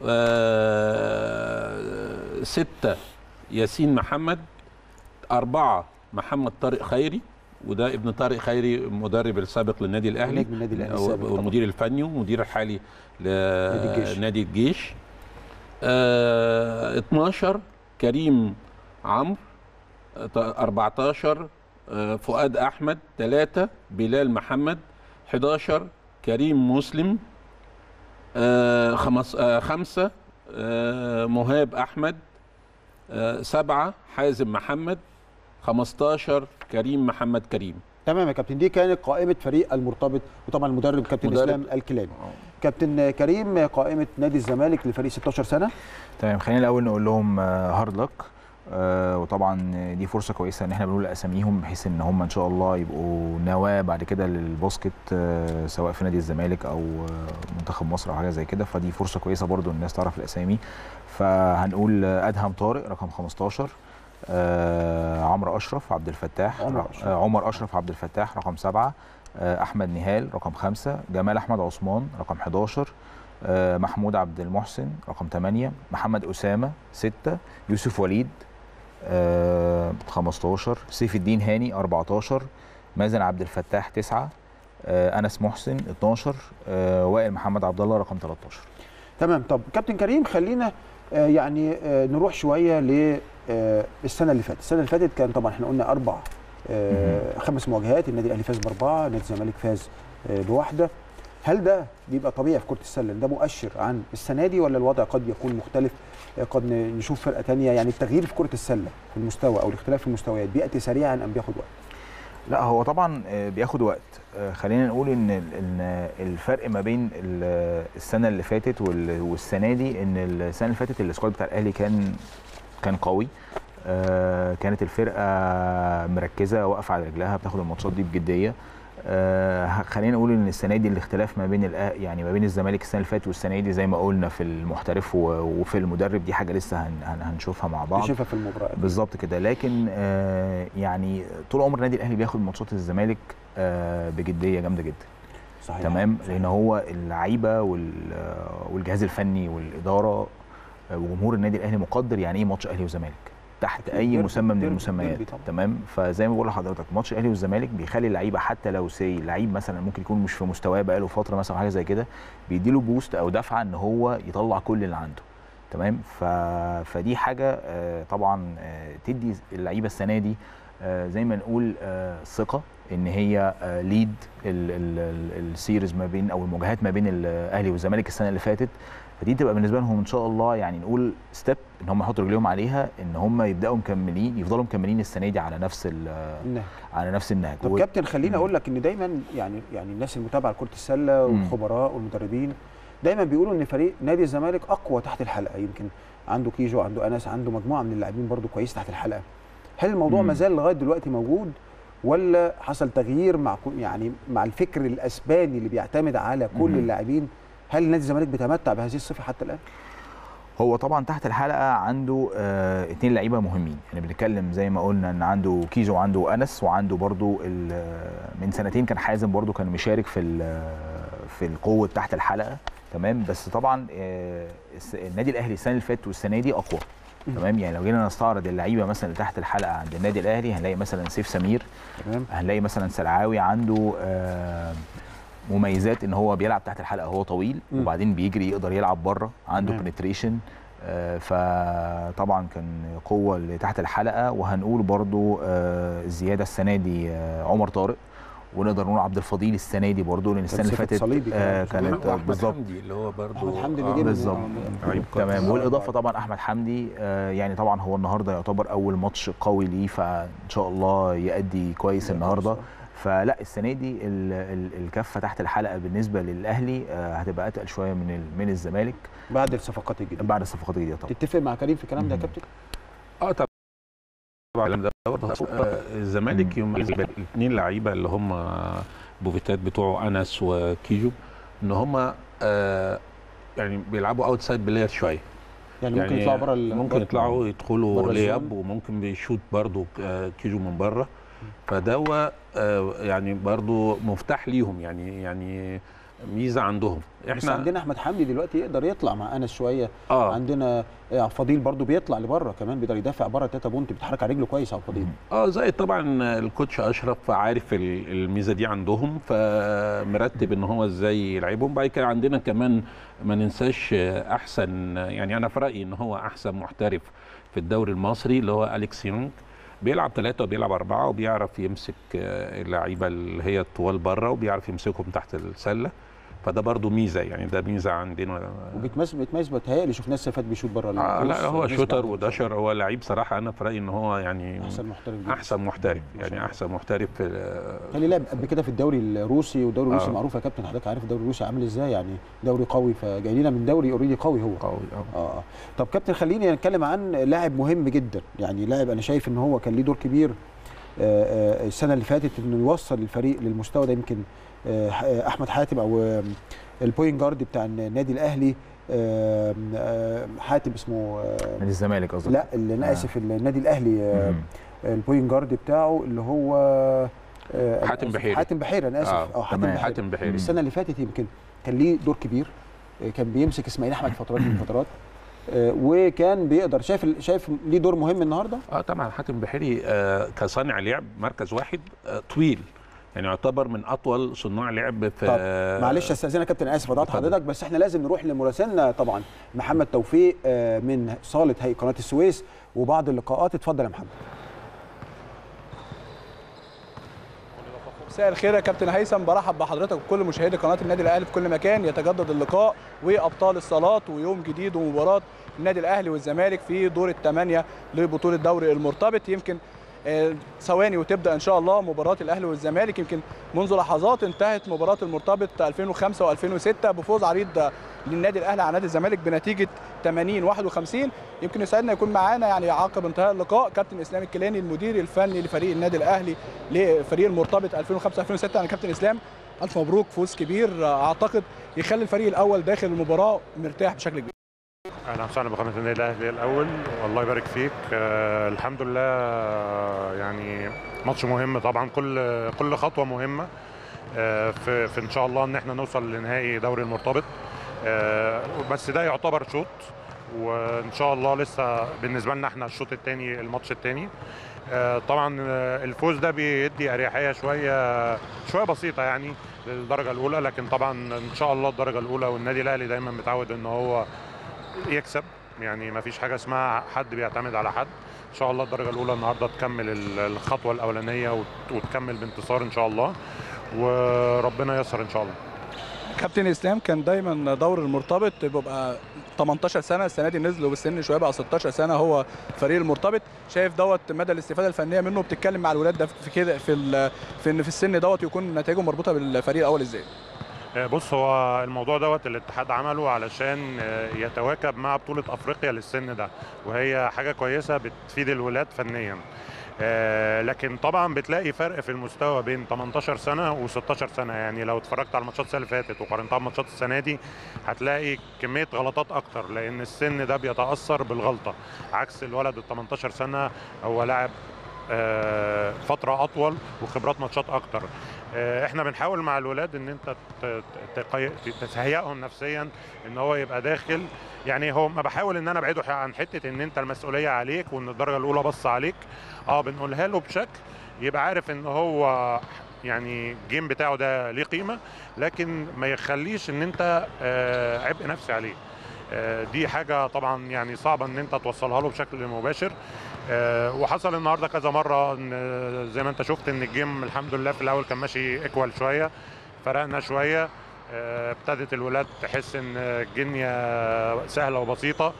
آه، ستة ياسين محمد أربعة محمد طارق خيري وده ابن طارق خيري مدرب السابق للنادي الأهلي نجم النادي الأهلي السابق طبعاً. والمدير الفني والمدير الحالي الجيش. لنادي الجيش آه 12 كريم عمرو آه، 14 آه، فؤاد احمد 3 بلال محمد 11 كريم مسلم آه، خمس آه، خمسة آه، مهاب احمد آه، سبعة حازم محمد 15 كريم محمد كريم تمام يا كابتن دي كانت قائمه فريق المرتبط وطبعا المدرب كابتن مدرب. اسلام الكلابي كابتن كريم قائمه نادي الزمالك لفريق 16 سنه تمام خلينا الاول نقول لهم هارد لك وطبعا دي فرصه كويسه ان احنا بنقول اساميهم بحيث ان هم ان شاء الله يبقوا نواه بعد كده للباسكت آه، سواء في نادي الزمالك او آه، منتخب مصر او حاجه زي كده فدي فرصه كويسه برضو الناس تعرف الاسامي فهنقول آه، ادهم طارق رقم 15 آه، عمرو اشرف عبد الفتاح عمر رق- أشرف. آه، عمر اشرف عبد الفتاح رقم سبعة آه، احمد نهال رقم خمسة جمال احمد عثمان رقم 11 آه، محمود عبد المحسن رقم 8 محمد اسامه 6 يوسف وليد آه، 15 سيف الدين هاني 14 مازن عبد الفتاح 9 آه، انس محسن 12 آه، وائل محمد عبد الله رقم 13 تمام طب كابتن كريم خلينا آه، يعني آه، نروح شويه للسنه اللي فاتت السنه اللي فاتت كان طبعا احنا قلنا اربع آه، خمس مواجهات النادي الاهلي فاز باربعه نادي الزمالك فاز آه، بواحده هل ده بيبقى طبيعي في كره السله ده مؤشر عن السنه دي ولا الوضع قد يكون مختلف آه، قد ن- نشوف فرقه تانية يعني التغيير في كره السله في المستوى او الاختلاف في المستويات بياتي سريعا ام بياخد وقت لا هو طبعا آه، بياخد وقت آه، خلينا نقول ان ال- ان الفرق ما بين ال- السنه اللي فاتت وال- والسنه دي ان السنه اللي فاتت السكواد بتاع الاهلي كان كان قوي آه، كانت الفرقه مركزه واقفه على رجلها بتاخد الماتشات دي بجديه آه، خلينا نقول ان السنه دي الاختلاف ما بين الأ- يعني ما بين الزمالك السنه اللي فاتت والسنه دي زي ما قلنا في المحترف و- وفي المدرب دي حاجه لسه هن- هن- هنشوفها مع بعض نشوفها في المباراه بالظبط كده لكن آه يعني طول عمر النادي الاهلي بياخد ماتشات الزمالك آه بجديه جامده جدا صحيح تمام صحيح. لان هو اللعيبه وال- آه، والجهاز الفني والاداره آه، وجمهور النادي الاهلي مقدر يعني ايه ماتش اهلي وزمالك تحت أكيد. اي ديربي- مسمى من ديربي- المسميات ديربي طبعا. تمام فزي ما بقول لحضرتك ماتش الاهلي والزمالك بيخلي اللعيبه حتى لو سي لعيب مثلا ممكن يكون مش في مستواه بقاله فتره مثلا أو حاجه زي كده بيديله بوست او دفعه ان هو يطلع كل اللي عنده تمام ف... فدي حاجه آه، طبعا آه، تدي اللعيبه السنه دي آه، زي ما نقول آه، ثقه ان هي آه، ليد ال- ال- ال- السيريز ما بين او المواجهات ما بين الاهلي والزمالك السنه اللي فاتت فدي تبقى بالنسبه لهم ان شاء الله يعني نقول ستيب ان هم يحطوا رجليهم عليها ان هم يبداوا مكملين يفضلوا مكملين السنه دي على نفس ال- النهج. على نفس النهج طب و- كابتن خليني مم. اقول لك ان دايما يعني يعني الناس المتابعه لكره السله مم. والخبراء والمدربين دايما بيقولوا ان فريق نادي الزمالك اقوى تحت الحلقه يمكن عنده كيجو عنده انس عنده مجموعه من اللاعبين برضو كويس تحت الحلقه هل الموضوع مم. ما زال لغايه دلوقتي موجود ولا حصل تغيير مع كو- يعني مع الفكر الاسباني اللي بيعتمد على كل مم. اللاعبين هل نادي الزمالك بيتمتع بهذه الصفه حتى الان؟ هو طبعا تحت الحلقه عنده آه اتنين لعيبه مهمين يعني بنتكلم زي ما قلنا ان عنده كيجو وعنده انس وعنده برضو ال- من سنتين كان حازم برضو كان مشارك في ال- في القوه تحت الحلقه تمام بس طبعا آه الس- النادي الاهلي السنه اللي فاتت والسنه دي اقوى مم. تمام يعني لو جينا نستعرض اللعيبه مثلا اللي تحت الحلقه عند النادي الاهلي هنلاقي مثلا سيف سمير تمام هنلاقي مثلا سلعاوي عنده آه، مميزات ان هو بيلعب تحت الحلقه هو طويل مم. وبعدين بيجري يقدر يلعب بره عنده تمام. بنتريشن فطبعا كان قوه اللي تحت الحلقه وهنقول برضو آه، الزياده السنه دي آه، عمر طارق ونقدر نقول عبد الفضيل السنه دي برضو لان السنه اللي صفة فاتت صليبي آه، كمان. كانت وأحمد بالظبط حمدي اللي هو برضو احمد حمدي اللي آه، جه من- بالظبط. لعيب كويس. تمام آه. والاضافه طبعا احمد حمدي آه، يعني طبعا هو النهارده يعتبر اول ماتش قوي ليه فان شاء الله يأدي كويس النهارده فلا السنه دي ال- ال- الكفه تحت الحلقه بالنسبه للاهلي آه، هتبقى اتقل شويه من ال- من الزمالك بعد الصفقات الجديده بعد الصفقات الجديده طبعا تتفق مع كريم في الكلام ده يا مم. كابتن؟ اه طبعا طبعا الكلام ده برضه آه، الزمالك يميز الاثنين لعيبه اللي هم بوفيتات بتوعه انس وكيجو ان هم آه يعني بيلعبوا اوت سايد بلاير شويه يعني, ممكن يطلعوا بره ال- ممكن بره- يطلعوا بره يدخلوا لي اب الزون. وممكن بيشوط برضو آه، كيجو من بره فدوا آه، يعني برضو مفتاح ليهم يعني يعني ميزه عندهم بس عندنا احمد حمدي دلوقتي يقدر يطلع مع انس شويه اه عندنا آه، فضيل برضو بيطلع لبره كمان بيقدر يدافع بره تاتا بونت بيتحرك على رجله كويس على فضيل اه زي طبعا الكوتش اشرف عارف ال- الميزه دي عندهم فمرتب ان هو ازاي يلعبهم بعد كده عندنا كمان ما ننساش احسن يعني انا في رايي ان هو احسن محترف في الدوري المصري اللي هو اليكس يونج بيلعب ثلاثة وبيلعب أربعة وبيعرف يمسك آه، اللعيبة اللي هي الطوال بره وبيعرف يمسكهم تحت السلة فده برضو ميزة يعني ده ميزة عندنا وبيتميز بيتميز بيتهيألي شفناه السنه اللي فاتت بيشوط بره آه القوس لا هو نسبة شوتر عالية. ودشر هو لعيب صراحة أنا في رأيي إن هو يعني احسن محترف جدا احسن محترف ما شاء يعني الله. احسن محترف في كان لعب قبل كده في الدوري الروسي والدوري الروسي آه. معروف يا كابتن حضرتك عارف الدوري الروسي عامل ازاي يعني دوري قوي فجاي لنا من دوري اوريدي قوي هو قوي اه اه طب كابتن خليني نتكلم عن لاعب مهم جدا يعني لاعب انا شايف ان هو كان ليه دور كبير آه، آه، السنه اللي فاتت انه يوصل الفريق للمستوى ده يمكن آه، ح- آه، احمد حاتم او آه، البوينت جارد بتاع النادي الاهلي آه، آه، حاتم اسمه آه، نادي الزمالك قصدك لا اللي انا آه. اسف النادي الاهلي آه، مم. البوينت جارد بتاعه اللي هو آه، حاتم أنا آسف، بحيري. حاتم بحيري انا اسف آه، اه حاتم تمام. بحيري حاتم بحيري السنه اللي فاتت يمكن كان ليه دور كبير آه، كان بيمسك اسماعيل احمد فترات من فترات آه، وكان بيقدر شايف شايف ليه دور مهم النهارده اه طبعا حاتم بحيري آه كصانع لعب مركز واحد آه طويل يعني يعتبر من اطول صناع لعب في طب معلش استاذنك يا كابتن اسف قطعت اتفضل. حضرتك بس احنا لازم نروح لمراسلنا طبعا محمد توفيق آه، من صاله هيئه قناه السويس وبعض اللقاءات اتفضل يا محمد مساء الخير يا كابتن هيثم برحب بحضرتك وكل مشاهدي قناه النادي الاهلي في كل مكان يتجدد اللقاء وابطال الصالات ويوم جديد ومباراه النادي الاهلي والزمالك في دور الثمانيه لبطوله دوري المرتبط يمكن آه، ثواني وتبدا ان شاء الله مباراه الاهلي والزمالك يمكن منذ لحظات انتهت مباراه المرتبط 2005 و2006 بفوز عريض للنادي الاهلي على نادي الزمالك بنتيجه 80 51 يمكن يسعدنا يكون معانا يعني عقب انتهاء اللقاء كابتن اسلام الكيلاني المدير الفني لفريق النادي الاهلي لفريق المرتبط 2005 2006 يعني كابتن اسلام الف مبروك فوز كبير اعتقد يخلي الفريق الاول داخل المباراه مرتاح بشكل كبير اهلا وسهلا بقناه النادي الاهلي الاول والله يبارك فيك آه الحمد لله آه، يعني ماتش مهم طبعا كل كل خطوه مهمه آه في, في ان شاء الله ان احنا نوصل لنهائي دوري المرتبط آه بس ده يعتبر شوط وان شاء الله لسه بالنسبه لنا احنا الشوط الثاني الماتش الثاني آه طبعا آه، الفوز ده بيدي اريحيه شويه شويه بسيطه يعني للدرجه الاولى لكن طبعا ان شاء الله الدرجه الاولى والنادي الاهلي دايما متعود ان هو يكسب يعني ما فيش حاجه اسمها حد بيعتمد على حد ان شاء الله الدرجه الاولى النهارده تكمل ال- الخطوه الاولانيه وت- وتكمل بانتصار ان شاء الله وربنا ييسر ان شاء الله كابتن اسلام كان دايما دور المرتبط بيبقى 18 سنه السنه دي نزلوا بالسن شويه بقى 16 سنه هو فريق المرتبط شايف دوت مدى الاستفاده الفنيه منه بتتكلم مع الولاد ده في كده في ال- في ان في السن دوت يكون نتائجه مربوطه بالفريق الاول ازاي آه، بص هو الموضوع دوت الاتحاد عمله علشان آه، يتواكب مع بطولة افريقيا للسن ده وهي حاجة كويسة بتفيد الولاد فنيا آه، لكن طبعا بتلاقي فرق في المستوى بين 18 سنة و16 سنة يعني لو اتفرجت على الماتشات السنة اللي فاتت وقارنتها بماتشات السنة دي هتلاقي كمية غلطات أكتر لأن السن ده بيتأثر بالغلطة عكس الولد ال 18 سنة هو لاعب آه، فترة أطول وخبرات ماتشات أكتر آه، احنا بنحاول مع الولاد ان انت ت- ت- تقي- تهيئهم نفسيا ان هو يبقى داخل يعني هو ما بحاول ان انا ابعده عن حته ان انت المسؤوليه عليك وان الدرجه الاولى بص عليك اه بنقولها له بشكل يبقى عارف ان هو يعني الجيم بتاعه ده ليه قيمه لكن ما يخليش ان انت آه، عبء نفسي عليه آه، دي حاجه طبعا يعني صعبه ان انت توصلها له بشكل مباشر آه، وحصل النهارده كذا مره ان آه، زي ما انت شفت ان الجيم الحمد لله في الاول كان ماشي ايكوال شويه فرقنا شويه آه، ابتدت الولاد تحس ان الدنيا سهله وبسيطه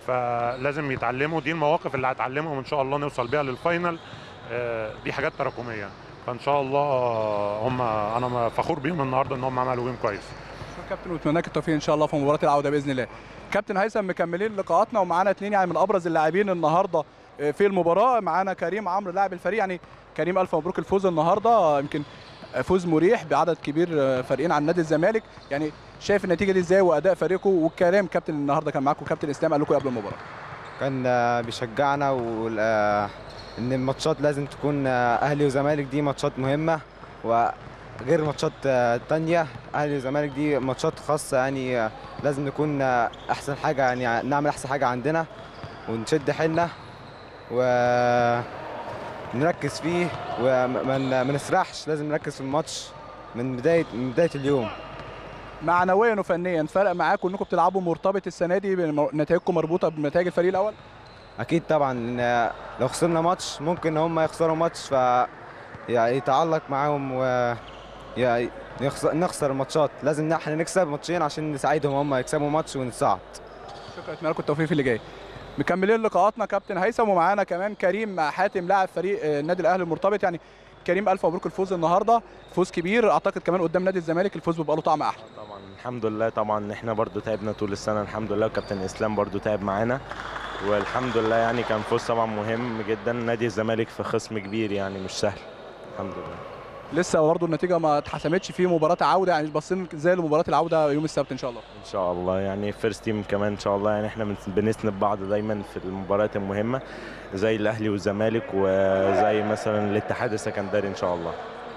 فلازم يتعلموا دي المواقف اللي هتعلمهم ان شاء الله نوصل بيها للفاينل آه، دي حاجات تراكميه فان شاء الله هم انا فخور بيهم النهارده ان هم عملوا جيم كويس شكرا كابتن واتمنى لك التوفيق ان شاء الله في مباراه العوده باذن الله كابتن هيثم مكملين لقاءاتنا ومعانا اثنين يعني من ابرز اللاعبين النهارده في المباراه معانا كريم عمرو لاعب الفريق يعني كريم الف مبروك الفوز النهارده يمكن فوز مريح بعدد كبير فارقين عن نادي الزمالك يعني شايف النتيجه دي ازاي واداء فريقه والكلام كابتن النهارده كان معاكم كابتن اسلام قال لكم إيه قبل المباراه كان آه، بيشجعنا وال- آه، ان الماتشات لازم تكون آه، اهلي وزمالك دي ماتشات مهمه وغير ماتشات آه، تانية اهلي وزمالك دي ماتشات خاصه يعني آه، لازم نكون آه، احسن حاجه يعني نعمل احسن حاجه عندنا ونشد حيلنا ونركز فيه وما ن- ما نسرحش لازم نركز في الماتش من بدايه من بدايه اليوم معنويا وفنيا فرق معاكم انكم بتلعبوا مرتبط السنه دي بم- نتائجكم مربوطه بنتائج الفريق الاول اكيد طبعا لأن لو خسرنا ماتش ممكن هم يخسروا ماتش ف يعني يتعلق معاهم و يعني يخسر نخسر الماتشات لازم إن احنا نكسب ماتشين عشان نساعدهم هم يكسبوا ماتش ونتصعد شكرا اتمنى لكم التوفيق في اللي جاي مكملين لقاءاتنا كابتن هيثم ومعانا كمان كريم حاتم لاعب فريق آه، النادي الاهلي المرتبط يعني كريم الف مبروك الفوز النهارده فوز كبير اعتقد كمان قدام نادي الزمالك الفوز بيبقى له طعم احلى طبعا الحمد لله طبعا احنا برضو تعبنا طول السنه الحمد لله وكابتن اسلام برضو تعب معانا والحمد لله يعني كان فوز طبعا مهم جدا نادي الزمالك في خصم كبير يعني مش سهل الحمد لله لسه برضه النتيجه ما اتحسمتش في مباراه عوده يعني باصين زي لمباراه العوده يوم السبت ان شاء الله ان شاء الله يعني فيرست تيم كمان ان شاء الله يعني احنا بن- بنسند بعض دايما في المباريات المهمه زي الاهلي والزمالك وزي مثلا الاتحاد السكندري ان شاء الله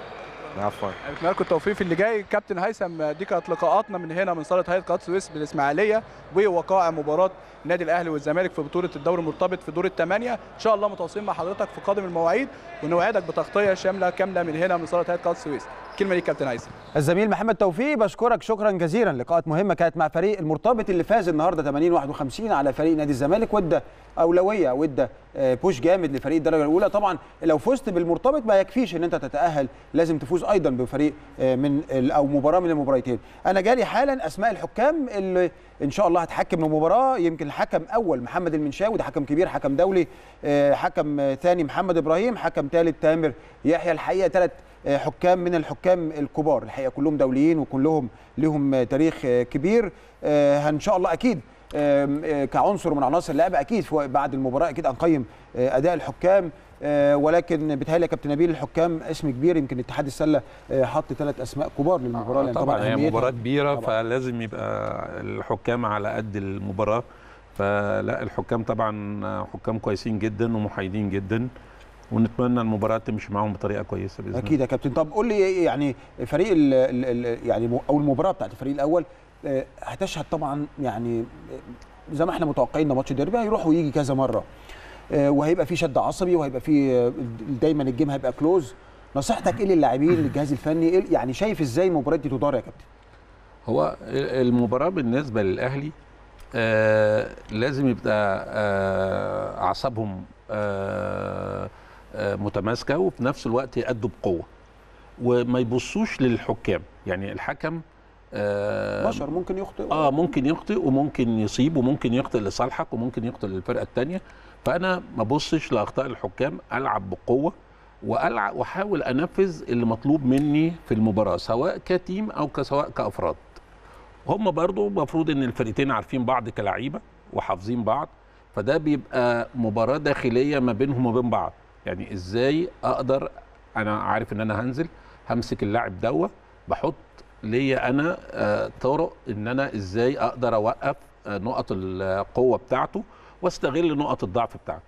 عفوا نتمنى لكم التوفيق في اللي جاي كابتن هيثم دي كانت لقاءاتنا من هنا من صاله هيئه قناه السويس بالاسماعيليه ووقائع مباراه النادي الاهلي والزمالك في بطوله الدوري المرتبط في دور الثمانيه ان شاء الله متواصلين مع حضرتك في قادم المواعيد ونوعدك بتغطيه شامله كامله من هنا من صاله هيئه قناه السويس كلمه ليك كابتن هيثم الزميل محمد توفيق بشكرك شكرا جزيلا لقاءات مهمه كانت مع فريق المرتبط اللي فاز النهارده 80 51 على فريق نادي الزمالك وادى اولويه وادى آه، بوش جامد لفريق الدرجه الاولى طبعا لو فزت بالمرتبط ما يكفيش ان انت تتاهل لازم تفوز ايضا بفريق آه، من ال- او مباراه من المباراتين انا جالي حالا اسماء الحكام اللي ان شاء الله هتحكم المباراه يمكن الحكم اول محمد المنشاوي ده حكم كبير حكم دولي آه، حكم آه، ثاني محمد ابراهيم حكم ثالث تامر يحيى الحقيقه ثلاث آه، حكام من الحكام الكبار الحقيقه كلهم دوليين وكلهم لهم آه، تاريخ آه، كبير آه، ان شاء الله اكيد آم، آه، كعنصر من عناصر اللعبه اكيد في وقت- بعد المباراه اكيد هنقيم آه، اداء الحكام آه، ولكن بيتهيألي يا كابتن نبيل الحكام اسم كبير يمكن اتحاد السله آه، حط ثلاث اسماء كبار للمباراه لان طبعا هي أهميتها- مباراه كبيره طبعاً. فلازم يبقى الحكام على قد المباراه فلا الحكام طبعا حكام كويسين جدا ومحايدين جدا ونتمنى المباراه تمشي معاهم بطريقه كويسه باذن اكيد يا كابتن طب قول لي يعني فريق ال ال يعني م- او المباراه بتاعت الفريق الاول آه، هتشهد طبعا يعني آه، زي ما احنا متوقعين ده ماتش ديربي هيروح ويجي كذا مره آه، وهيبقى في شد عصبي وهيبقى في آه، دايما الجيم هيبقى كلوز نصيحتك ايه للاعبين للجهاز الفني إيه يعني شايف ازاي المباراه دي تدار يا كابتن هو المباراة بالنسبة للأهلي آه لازم يبقى آه أعصابهم آه آه متماسكة وفي نفس الوقت يأدوا بقوة وما يبصوش للحكام يعني الحكم آه بشر ممكن يخطئ اه ممكن يخطئ وممكن يصيب وممكن يخطئ لصالحك وممكن يخطئ للفرقه الثانيه فانا ما ابصش لاخطاء الحكام العب بقوه والعب واحاول انفذ اللي مطلوب مني في المباراه سواء كتيم او كسواء كافراد هم برضو المفروض ان الفرقتين عارفين بعض كلعيبه وحافظين بعض فده بيبقى مباراه داخليه ما بينهم وبين بعض يعني ازاي اقدر انا عارف ان انا هنزل همسك اللاعب دوا بحط ليا انا آه، طرق ان انا ازاي اقدر اوقف آه، نقط القوه بتاعته واستغل نقط الضعف بتاعته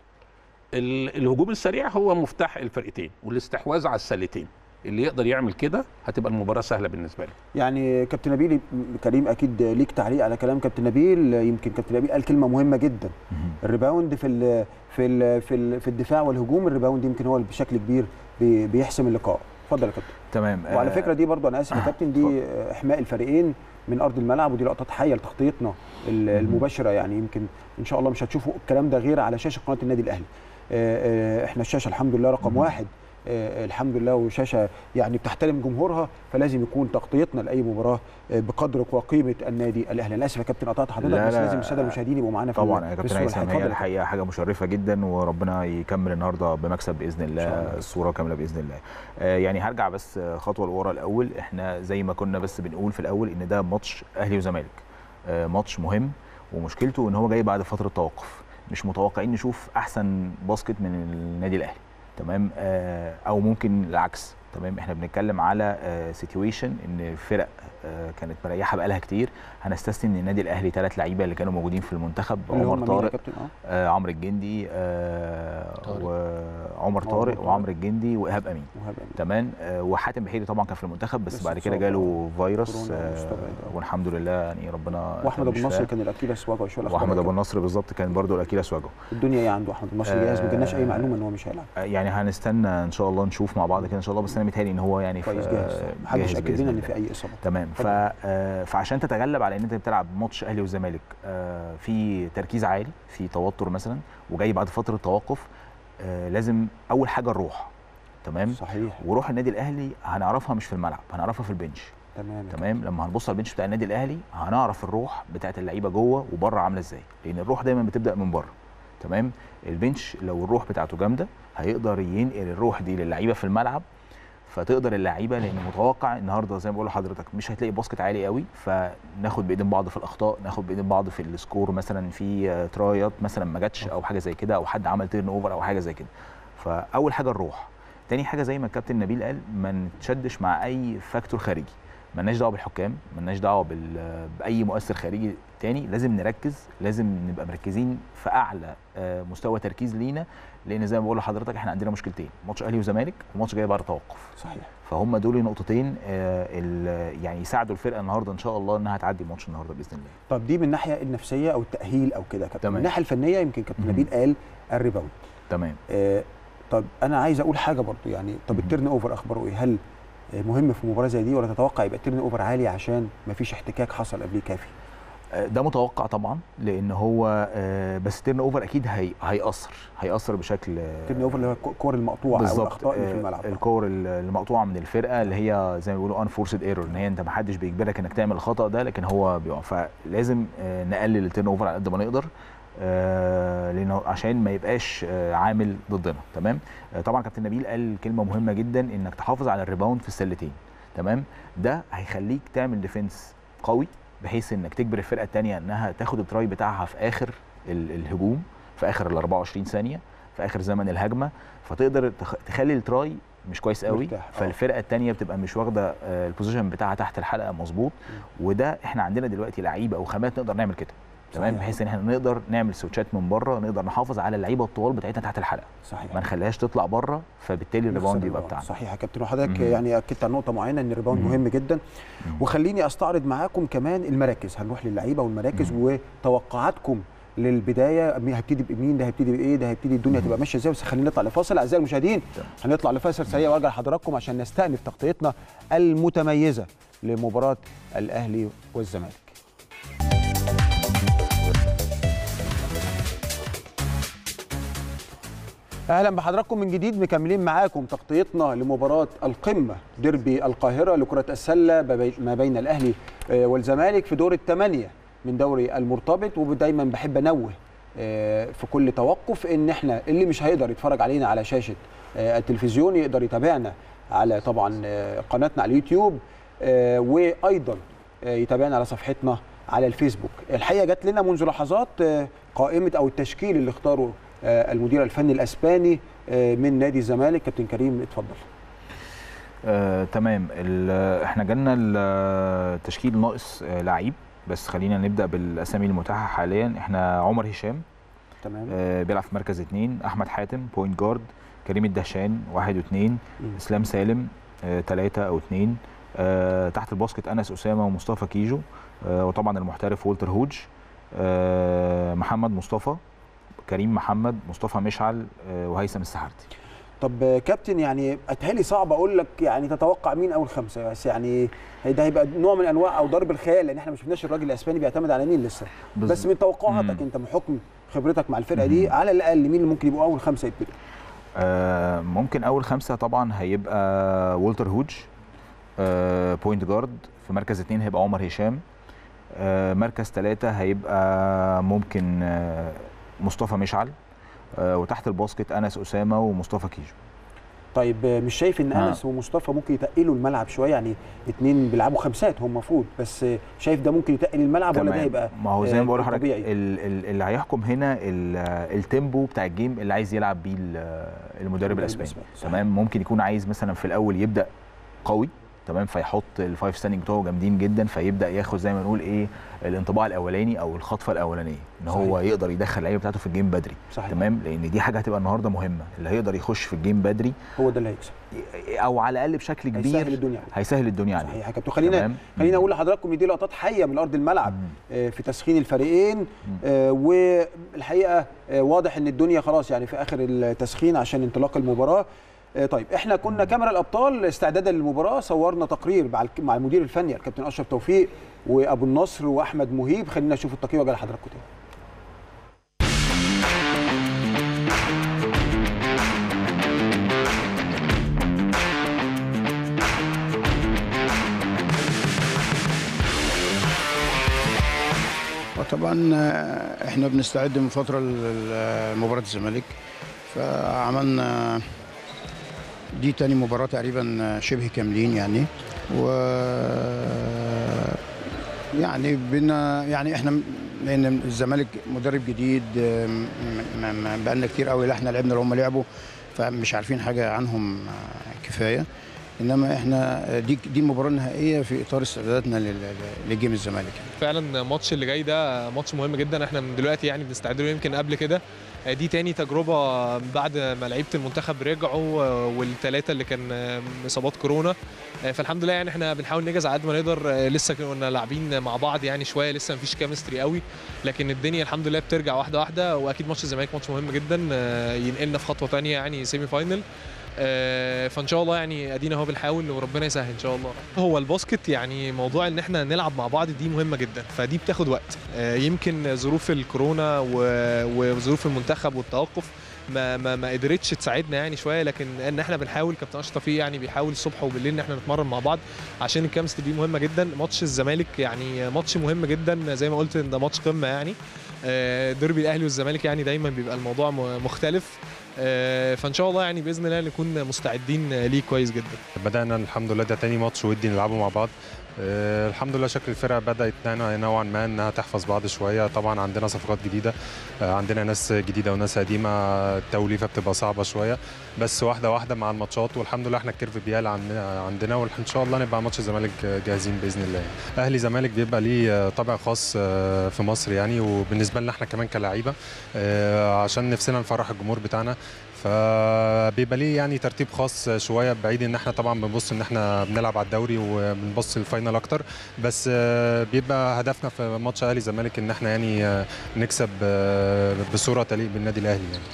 ال- الهجوم السريع هو مفتاح الفرقتين والاستحواذ على السلتين اللي يقدر يعمل كده هتبقى المباراه سهله بالنسبه له يعني كابتن نبيل كريم اكيد ليك تعليق على كلام كابتن نبيل يمكن كابتن نبيل قال كلمه مهمه جدا الريباوند في ال في ال في, ال في الدفاع والهجوم الريباوند يمكن هو اللي بشكل كبير بي- بيحسم اللقاء اتفضل يا كابتن تمام وعلى آه، فكره دي برضو انا اسف يا كابتن دي احماء الفريقين من ارض الملعب ودي لقطات حيه لتغطيتنا ال- المباشره يعني يمكن ان شاء الله مش هتشوفوا الكلام ده غير على شاشه قناه النادي الاهلي آه، آه، احنا الشاشه الحمد لله رقم واحد آه، الحمد لله وشاشه يعني بتحترم جمهورها فلازم يكون تغطيتنا لاي مباراه آه، بقدر وقيمه النادي الاهلي انا اسف يا كابتن قطعت حضرتك لا، بس لا، لازم الساده المشاهدين يبقوا معانا في طبعا يا في كابتن الصورة. هيثم اتفضل هي يا الحقيقه حاجه مشرفه جدا وربنا يكمل النهارده بمكسب باذن الله شاء الله. الصوره كامله باذن الله آه يعني هرجع بس خطوه لورا الاول احنا زي ما كنا بس بنقول في الاول ان ده ماتش اهلي وزمالك آه ماتش مهم ومشكلته ان هو جاي بعد فتره توقف مش متوقعين نشوف احسن باسكت من النادي الاهلي تمام آه او ممكن العكس تمام احنا بنتكلم على سيتويشن ان فرق آه كانت مريحه بقالها كتير هنستثني ان النادي الاهلي ثلاث لعيبه اللي كانوا موجودين في المنتخب اللي هم عمر مين يا طارق كابتن اه آه عمرو الجندي آه طارق. وعمر طارق طارق. وعمرو الجندي وايهاب امين وهاب أمين. تمام آه وحاتم بحيري طبعا كان في المنتخب بس بس بعد كده اتصاب، جاله فيروس كورونا آه واستبعد، آه. والحمد لله يعني ربنا واحمد كان ابو النصر شفاه. كان الاكيلس واجهه شو الأخبار واحمد يا ابو كابتن؟ النصر بالظبط كان برضو الاكيلس واجهه الدنيا ايه عنده احمد النصر جاهز ما جالناش اي آه، معلومه ان هو مش هيلعب آه، يعني هنستنى ان شاء الله نشوف مع بعض كده ان شاء الله بس انا متهيألي ان هو يعني في- كويس جاهز آه، محدش جاهز اكد بإذن لنا ان الله. في اي اصابه تمام ف... اتفضل. آه، فعشان تتغلب على ان انت بتلعب ماتش اهلي والزمالك آه، في تركيز عالي في توتر مثلا وجاي بعد فتره توقف آه، لازم اول حاجه الروح تمام صحيح وروح النادي الاهلي هنعرفها مش في الملعب هنعرفها في البنش تمام يا تمام لما هنبص على البنش بتاع النادي الاهلي هنعرف الروح بتاعت اللعيبه جوه وبره عامله ازاي لان الروح دايما بتبدا من بره تمام البنش لو الروح بتاعته جامده هيقدر ينقل الروح دي للعيبه في الملعب فتقدر اللعيبه لان متوقع النهارده زي ما بقول لحضرتك مش هتلاقي باسكت عالي قوي فناخد بايدين بعض في الاخطاء ناخد بايدين بعض في السكور مثلا في آه، ترايات مثلا ما جاتش او حاجه زي كده او حد عمل تيرن اوفر او حاجه زي كده فاول حاجه الروح تاني حاجه زي ما الكابتن نبيل قال ما نتشدش مع اي فاكتور خارجي ملناش دعوه بالحكام ملناش دعوه بال- باي مؤثر خارجي تاني لازم نركز لازم نبقى مركزين في اعلى آه، مستوى تركيز لينا لان زي ما بقول لحضرتك احنا عندنا مشكلتين ماتش اهلي وزمالك وماتش جاي بعد توقف صحيح فهم دول نقطتين آه، ال- يعني يساعدوا الفرقه النهارده ان شاء الله انها تعدي ماتش النهارده باذن الله طب دي من الناحيه النفسيه او التاهيل او كده يا كابتن تمام. من الناحيه الفنيه يمكن كابتن مهم. نبيل قال الريباوند تمام آه طب انا عايز اقول حاجه برضو يعني طب مهم. التيرن اوفر اخباره ايه هل آه، مهم في مباراه زي دي ولا تتوقع يبقى التيرن اوفر عالي عشان ما فيش احتكاك حصل قبليه كافي آه، ده متوقع طبعا لان هو آه، بس التيرن اوفر اكيد هي هيأثر هيأثر بشكل آه، التيرن اوفر اللي هو الكور المقطوعه او بالظبط الاخطاء اللي في آه، الملعب الكور ال- المقطوعه من الفرقه اللي هي زي ما بيقولوا انفورسد ايرور ان هي انت ما حدش بيجبرك انك تعمل الخطا ده لكن هو بيقع فلازم آه، نقلل التيرن اوفر على قد ما نقدر آه، لانه عشان ما يبقاش آه، عامل ضدنا تمام آه، طبعا كابتن نبيل قال كلمه مهمه جدا انك تحافظ على الريباوند في السلتين تمام ده هيخليك تعمل ديفنس قوي بحيث انك تجبر الفرقه الثانيه انها تاخد التراي بتاعها في اخر ال- الهجوم في اخر ال 24 ثانيه في اخر زمن الهجمه فتقدر تخ- تخلي التراي مش كويس قوي مرتاح، آه. فالفرقه الثانيه بتبقى مش واخده آه، البوزيشن بتاعها تحت الحلقه مظبوط وده احنا عندنا دلوقتي لعيبه او خامات نقدر نعمل كده تمام صحيح. بحيث ان احنا نقدر نعمل سويتشات من بره نقدر نحافظ على اللعيبه الطوال بتاعتنا تحت الحلقه صحيح ما نخليهاش تطلع بره فبالتالي الريباوند يبقى بتاعنا صحيح يا كابتن وحضرتك مهم. يعني اكدت على نقطه معينه ان الريباوند مهم. مهم جدا مم. وخليني استعرض معاكم كمان المراكز هنروح للعيبه والمراكز وتوقعاتكم للبدايه مين هيبتدي بمين ده هيبتدي بايه ده هيبتدي الدنيا هتبقى ماشيه ازاي بس خلينا نطلع لفاصل اعزائي المشاهدين هنطلع لفاصل سريع وارجع لحضراتكم عشان نستأنف تغطيتنا المتميزه لمباراه الاهلي والزمالك اهلا بحضراتكم من جديد مكملين معاكم تغطيتنا لمباراه القمه ديربي القاهره لكره السله ما بي- ما بين الاهلي آه، والزمالك في دور الثمانيه من دوري المرتبط ودايما بحب انوه آه، في كل توقف ان احنا اللي مش هيقدر يتفرج علينا على شاشه آه، التلفزيون يقدر يتابعنا على طبعا آه، قناتنا على اليوتيوب آه، وايضا آه، يتابعنا على صفحتنا على الفيسبوك الحقيقه جات لنا منذ لحظات آه، قائمه او التشكيل اللي اختاره آه، المدير الفني الاسباني آه، من نادي الزمالك كابتن كريم اتفضل آه، تمام ال- احنا جالنا التشكيل ناقص آه، لعيب بس خلينا نبدا بالاسامي المتاحه حاليا احنا عمر هشام تمام آه، بيلعب في مركز اثنين احمد حاتم بوينت جارد كريم الدهشان واحد واثنين مم. اسلام سالم ثلاثة او اثنين آه، تحت الباسكت انس اسامه ومصطفى كيجو آه، وطبعا المحترف وولتر هوج آه، محمد مصطفى كريم محمد مصطفى مشعل آه، وهيثم السحارتي طب آه، كابتن يعني اتهيألي صعب اقول لك يعني تتوقع مين اول خمسه بس يعني ده هيبقى نوع من انواع او ضرب الخيال لان احنا ما شفناش الراجل الاسباني بيعتمد على مين لسه بز- بس من توقعاتك مم. انت بحكم خبرتك مع الفرقه دي على الاقل مين اللي ممكن يبقوا اول خمسه يبتدوا آه، ممكن اول خمسه طبعا هيبقى وولتر هوج آه، بوينت جارد في مركز اثنين هيبقى عمر هشام آه، مركز ثلاثة هيبقى ممكن آه، مصطفى مشعل آه، وتحت الباسكت انس اسامه ومصطفى كيجو طيب آه، مش شايف ان آه. انس ومصطفى ممكن يتقلوا الملعب شويه يعني اتنين بيلعبوا خمسات هم المفروض بس آه، شايف ده ممكن يتقل الملعب ولا ده تمام. يبقى ما هو زي آه، ما بقول لحضرتك طبيعي؟ ال- ال- اللي هيحكم هنا ال- التيمبو بتاع الجيم اللي عايز يلعب بيه ال- المدرب الاسباني صحيح. تمام ممكن يكون عايز مثلا في الاول يبدا قوي تمام فيحط الفايف ستاندنج بتوعه جامدين جدا فيبدا ياخد زي ما نقول ايه الانطباع الاولاني او الخطفه الاولانيه ان هو صحيح. يقدر يدخل اللعيبه بتاعته في الجيم بدري صحيح تمام لان دي حاجه هتبقى النهارده مهمه اللي هيقدر يخش في الجيم بدري هو ده اللي هيكسب او على الاقل بشكل كبير هيسهل الدنيا عليه. هيسهل الدنيا عليه صحيح يا كابتن خلينا تمام؟ خلينا مم. اقول لحضراتكم إن دي لقطات حيه من ارض الملعب مم. آه، في تسخين الفريقين آه، والحقيقه آه، واضح ان الدنيا خلاص يعني في اخر التسخين عشان انطلاق المباراه آه، طيب احنا كنا كاميرا الابطال استعدادا للمباراه صورنا تقرير مع الك- مع المدير الفني الكابتن اشرف توفيق وابو النصر واحمد مهيب خلينا نشوف التقرير وجه لحضراتكم تاني وطبعا آه، احنا بنستعد من فتره ل- لمباراه الزمالك فعملنا دي تاني مباراه تقريبا شبه كاملين يعني و يعني بنا يعني احنا لان الزمالك مدرب جديد آه، م- م- م- بقالنا كتير قوي لا احنا لعبنا اللي هم لعبوا فمش عارفين حاجه عنهم آه، كفايه انما احنا آه، دي دي المباراه النهائيه في اطار استعداداتنا لل- لل- لجيم الزمالك فعلا الماتش اللي جاي ده ماتش مهم جدا احنا من دلوقتي يعني بنستعد له يمكن قبل كده آه، دي تاني تجربه بعد ما لعيبه المنتخب رجعوا آه، والثلاثه اللي كان آه، اصابات كورونا آه، فالحمد لله يعني احنا بنحاول ننجز على قد ما نقدر آه، لسه كنا لاعبين مع بعض يعني شويه لسه مفيش كيمستري قوي لكن الدنيا الحمد لله بترجع واحده واحده واكيد ماتش الزمالك ماتش مهم جدا آه، ينقلنا في خطوه تانية يعني سيمي فاينل آه، فان شاء الله يعني ادينا اهو بنحاول وربنا يسهل ان شاء الله هو الباسكت يعني موضوع ان احنا نلعب مع بعض دي مهمه جدا فدي بتاخد وقت آه، يمكن ظروف الكورونا و- وظروف المنتخب والتوقف ما ما ما قدرتش تساعدنا يعني شويه لكن ان احنا بنحاول كابتن اشرف توفيق يعني بيحاول الصبح وبالليل ان احنا نتمرن مع بعض عشان الكيمستري دي مهمه جدا ماتش الزمالك يعني ماتش مهم جدا زي ما قلت ان ده ماتش قمه يعني آه، ديربي الاهلي والزمالك يعني دايما بيبقى الموضوع م- مختلف آه، فان شاء الله يعني باذن الله نكون مستعدين ليه كويس جدا بدأنا الحمد لله ده تاني ماتش ودي نلعبه مع بعض آه، الحمد لله شكل الفرقة بدأت نوعا نوعا ما انها تحفظ بعض شوية طبعا عندنا صفقات جديدة آه، عندنا ناس جديدة وناس قديمة التوليفة بتبقى صعبة شوية بس واحدة واحدة مع الماتشات والحمد لله احنا الكيرف بيعلى عن- عندنا وان شاء الله نبقى ماتش الزمالك جاهزين بإذن الله أهلي زمالك بيبقى ليه طابع خاص آه، في مصر يعني وبالنسبة لنا احنا كمان كلاعيبة آه، عشان نفسنا نفرح الجمهور بتاعنا فبيبقى ليه يعني ترتيب خاص شويه بعيد ان احنا طبعا بنبص ان احنا بنلعب على الدوري وبنبص الفاينل اكتر بس آه، بيبقى هدفنا في ماتش اهلي زمالك ان احنا يعني آه، نكسب آه، بصوره تليق بالنادي الاهلي يعني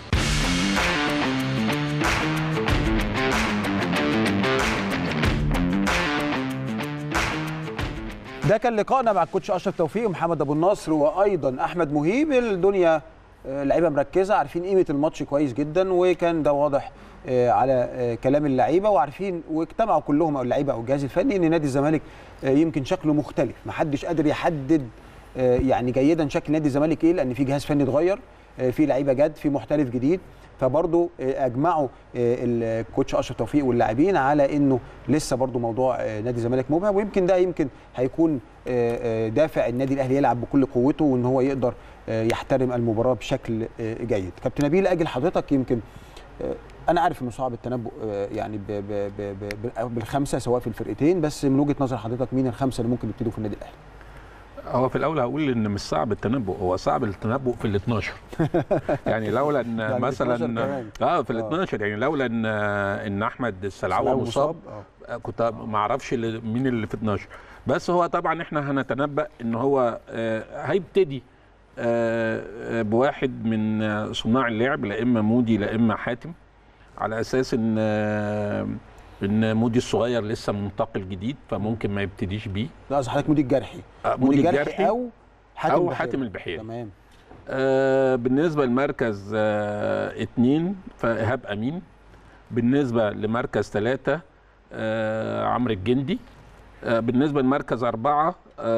ده كان لقائنا مع الكوتش اشرف توفيق ومحمد ابو النصر وايضا احمد مهيب الدنيا آه، لعيبه مركزه عارفين قيمه الماتش كويس جدا وكان ده واضح آه، على آه، كلام اللعيبه وعارفين واجتمعوا كلهم او اللعيبه او الجهاز الفني ان نادي الزمالك آه، يمكن شكله مختلف محدش قادر يحدد آه، يعني جيدا شكل نادي الزمالك ايه لان في جهاز فني اتغير آه، في لعيبه جد في محترف جديد فبرضه آه، اجمعوا آه، الكوتش اشرف توفيق واللاعبين على انه لسه برضه موضوع آه، نادي الزمالك مبهم ويمكن ده يمكن هيكون آه، آه، دافع النادي الاهلي يلعب بكل قوته وان هو يقدر آه، يحترم المباراه بشكل آه، جيد كابتن نبيل اجل حضرتك يمكن آه، انا عارف انه صعب التنبؤ آه، يعني ب ب ب ب ب بالخمسه سواء في الفرقتين بس من وجهه نظر حضرتك مين الخمسه اللي ممكن يبتدوا في النادي الاهلي هو في الاول هقول ان مش صعب التنبؤ هو صعب التنبؤ في ال 12 يعني لولا ان يعني ال 12 مثلا كمان. اه في ال آه. 12 يعني لولا ان ان احمد السلعوه السلعوة مصاب مصاب، آه، كنت ما اعرفش اللي- مين اللي في 12 بس هو طبعا احنا هنتنبأ ان هو آه، هيبتدي آه، آه، بواحد من آه، صناع اللعب لا اما مودي لا اما حاتم على اساس ان آه، ان مودي الصغير لسه منتقل جديد فممكن ما يبتديش بيه لا قصدي حضرتك مودي الجرحي آه، مودي الجرحي او حاتم او البحيري. حاتم البحيري تمام آه بالنسبه لمركز آه اتنين فايهاب امين بالنسبه لمركز ثلاثه آه عمرو الجندي آه بالنسبه لمركز اربعه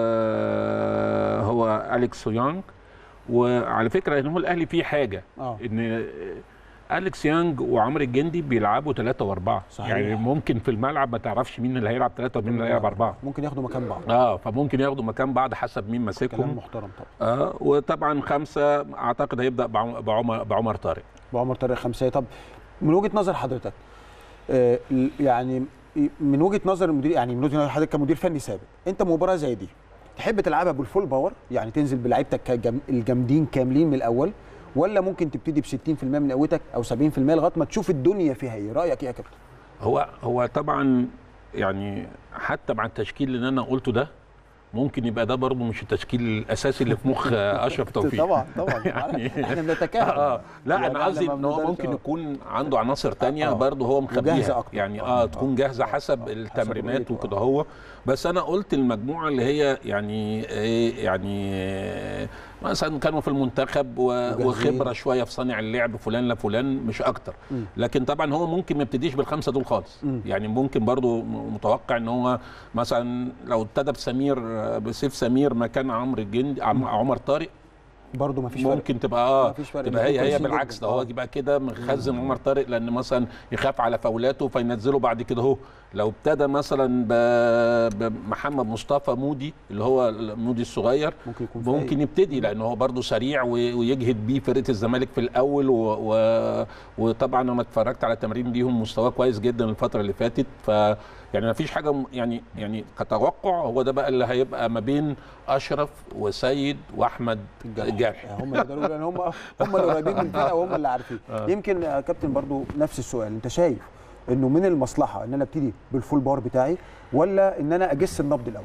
آه هو اليكس يونغ وعلى فكره ان هو الاهلي فيه حاجه اه ان اليكس يانج وعمرو الجندي بيلعبوا ثلاثة وأربعة صحيح. يعني ممكن في الملعب ما تعرفش مين اللي هيلعب ثلاثة ومين اللي هيلعب أربعة ممكن ياخدوا مكان بعض اه فممكن ياخدوا مكان بعض حسب مين كلام ماسكهم محترم طبعا اه وطبعا خمسة أعتقد هيبدأ بعم- بعمر بعمر طارق بعمر طارق خمسيه طب من وجهه نظر حضرتك آه، ال- يعني من وجهه نظر المدير يعني من وجهه نظر حضرتك كمدير فني سابق انت مباراه زي دي تحب تلعبها بالفول باور يعني تنزل بلعيبتك كجم- الجامدين كاملين من الاول ولا ممكن تبتدي ب 60% من قوتك او 70% لغايه ما تشوف الدنيا فيها ايه رايك ايه يا كابتن هو هو طبعا يعني حتى مع التشكيل اللي انا قلته ده ممكن يبقى ده برضه مش التشكيل الاساسي اللي في مخ اشرف توفيق طبعا طبعا يعني احنا بنتكهن اه لا يعني انا قصدي إحنا ان ما هو بنقدرش- ممكن آه. يكون عنده عناصر تانية آه. برضه هو وجاهزة مخبيها أكتر. يعني آه. اه تكون جاهزه آه. حسب آه. التمرينات رؤيته. وكده هو بس انا قلت المجموعه اللي هي يعني ايه يعني آه، مثلا كانوا في المنتخب و- وجاهزين. وخبره شويه في صانع اللعب فلان لفلان مش اكتر مم. لكن طبعا هو ممكن ما يبتديش بالخمسه دول خالص مم. يعني ممكن برضو م- متوقع ان هو مثلا لو ابتدى بسمير بسيف سمير مكان عمرو الجندي عم- عمر طارق برضه ما فيش فرق ممكن تبقى اه مفيش فرق. تبقى هي الاتنين هي كويسين بالعكس جداً. ده هو آه. يبقى كده مخزن عمر طارق لان مثلا يخاف على فاولاته فينزله بعد كده اهو لو ابتدى مثلا ب- بمحمد مصطفى مودي اللي هو مودي الصغير ممكن يكون فايق. ممكن يبتدي لان هو برده سريع و- ويجهد بيه فرقه الزمالك في الاول و... و... وطبعا انا اتفرجت على تمرين ليهم مستواه كويس جدا الفتره اللي فاتت ف يعني ما فيش حاجه م- يعني يعني كتوقع هو ده بقى اللي هيبقى ما بين اشرف وسيد واحمد الجرحي هم اللي يقدروا لان هم هم اللي قريبين من الفرقه وهم اللي عارفين آه. يمكن يا كابتن برضو نفس السؤال انت شايف انه من المصلحه ان انا ابتدي بالفول بار بتاعي ولا ان انا اجس النبض الاول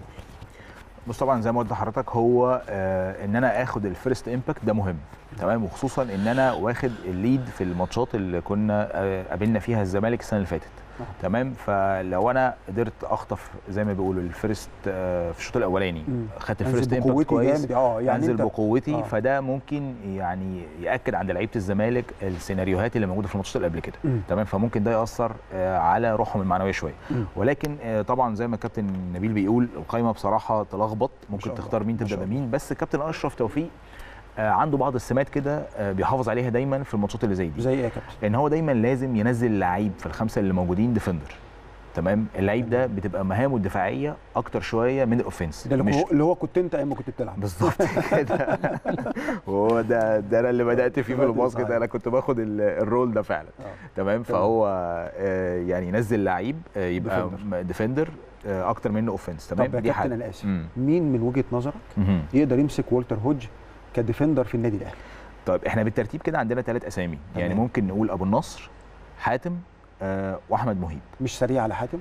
بص طبعا زي ما قلت لحضرتك هو آه ان انا اخد الفيرست امباكت ده مهم تمام وخصوصا ان انا واخد الليد في الماتشات اللي كنا آه قابلنا فيها الزمالك السنه اللي فاتت تمام فلو انا قدرت اخطف زي ما بيقولوا الفيرست آه في الشوط الاولاني مم. خدت أنزل الفيرست امباكت بقوتي كويس جامد، آه، يعني انزل أنت- بقوتي آه. فده ممكن يعني ياكد عند لعيبه الزمالك السيناريوهات اللي موجوده في الماتشات اللي قبل كده مم. تمام فممكن ده ياثر آه على روحهم المعنويه شويه مم. ولكن آه، طبعا زي ما الكابتن نبيل بيقول القايمه بصراحه تلخبط ممكن شاء الله. تختار مين ما تبدا شاء الله. بمين بس الكابتن اشرف توفيق آه، عنده بعض السمات كده آه، بيحافظ عليها دايما في الماتشات اللي زي دي زي ايه يا كابتن ان هو دايما لازم ينزل لعيب في الخمسه اللي موجودين ديفندر تمام اللعيب ده بتبقى مهامه الدفاعيه اكتر شويه من الاوفنس ده اللي مش هو- اللي هو كنت انت ايام ما كنت بتلعب بالظبط كده وهو ده ده انا اللي بدات فيه في بدأت الباسكت صحيح. انا كنت باخد ال- الرول ده فعلا تمام فهو آه، يعني ينزل لعيب آه، يبقى ديفندر. ديفندر اكتر منه اوفنس تمام طب يا دي كابتن حاجه انا اسف مم. مين من وجهه نظرك مهم. يقدر يمسك والتر هوج كديفندر في النادي الاهلي طيب احنا بالترتيب كده عندنا ثلاث اسامي يعني تمام. ممكن نقول ابو النصر حاتم آه، واحمد مهيب مش سريع على حاتم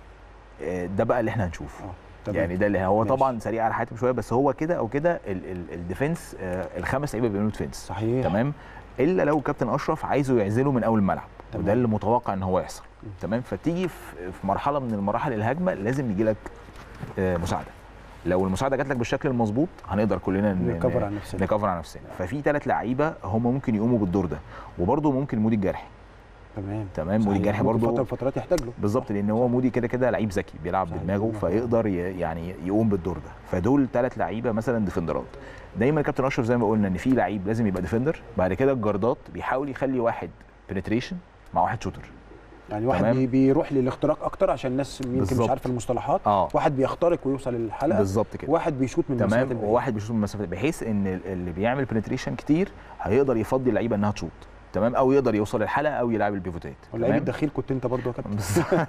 آه، ده بقى اللي احنا هنشوفه تمام. يعني ده اللي هو ماشي. طبعا سريع على حاتم شويه بس هو كده او كده ال- ال- الديفنس آه، الخمس لعيبه بيعملوا ديفنس صحيح تمام الا لو كابتن اشرف عايزه يعزله من اول الملعب تمام. وده اللي متوقع ان هو يحصل تمام فتيجي في في مرحله من المراحل الهجمه لازم يجي لك آه، مساعده لو المساعده جات لك بالشكل المظبوط هنقدر كلنا ن- نكفر ن- عن نفسنا. نكفر على نفسنا ففي ثلاث لعيبه هم ممكن يقوموا بالدور ده وبرده ممكن مودي الجرحي تمام تمام مودي صحيح. الجرحي ممكن برده فتره من فترات يحتاج له بالظبط لان هو مودي كده كده لعيب ذكي بيلعب بدماغه فيقدر ي- يعني يقوم بالدور ده فدول ثلاث لعيبه مثلا ديفندرات دايما كابتن اشرف زي ما قلنا ان في لعيب لازم يبقى ديفندر بعد كده الجاردات بيحاول يخلي واحد بنتريشن مع واحد شوتر يعني واحد تمام. بي بيروح للاختراق اكتر عشان الناس يمكن مش بالظبط. عارفه المصطلحات اه واحد بيخترق ويوصل للحلقه بالظبط كده واحد بيشوط من المسافات تمام البعيدة. وواحد بيشوط من مسافات بحيث ان ال- اللي بيعمل بنتريشن كتير هيقدر يفضي اللعيبه انها تشوط تمام او يقدر يوصل للحلقه او يلعب البيفوتات واللعيب تمام؟ الدخيل كنت انت برضه يا كابتن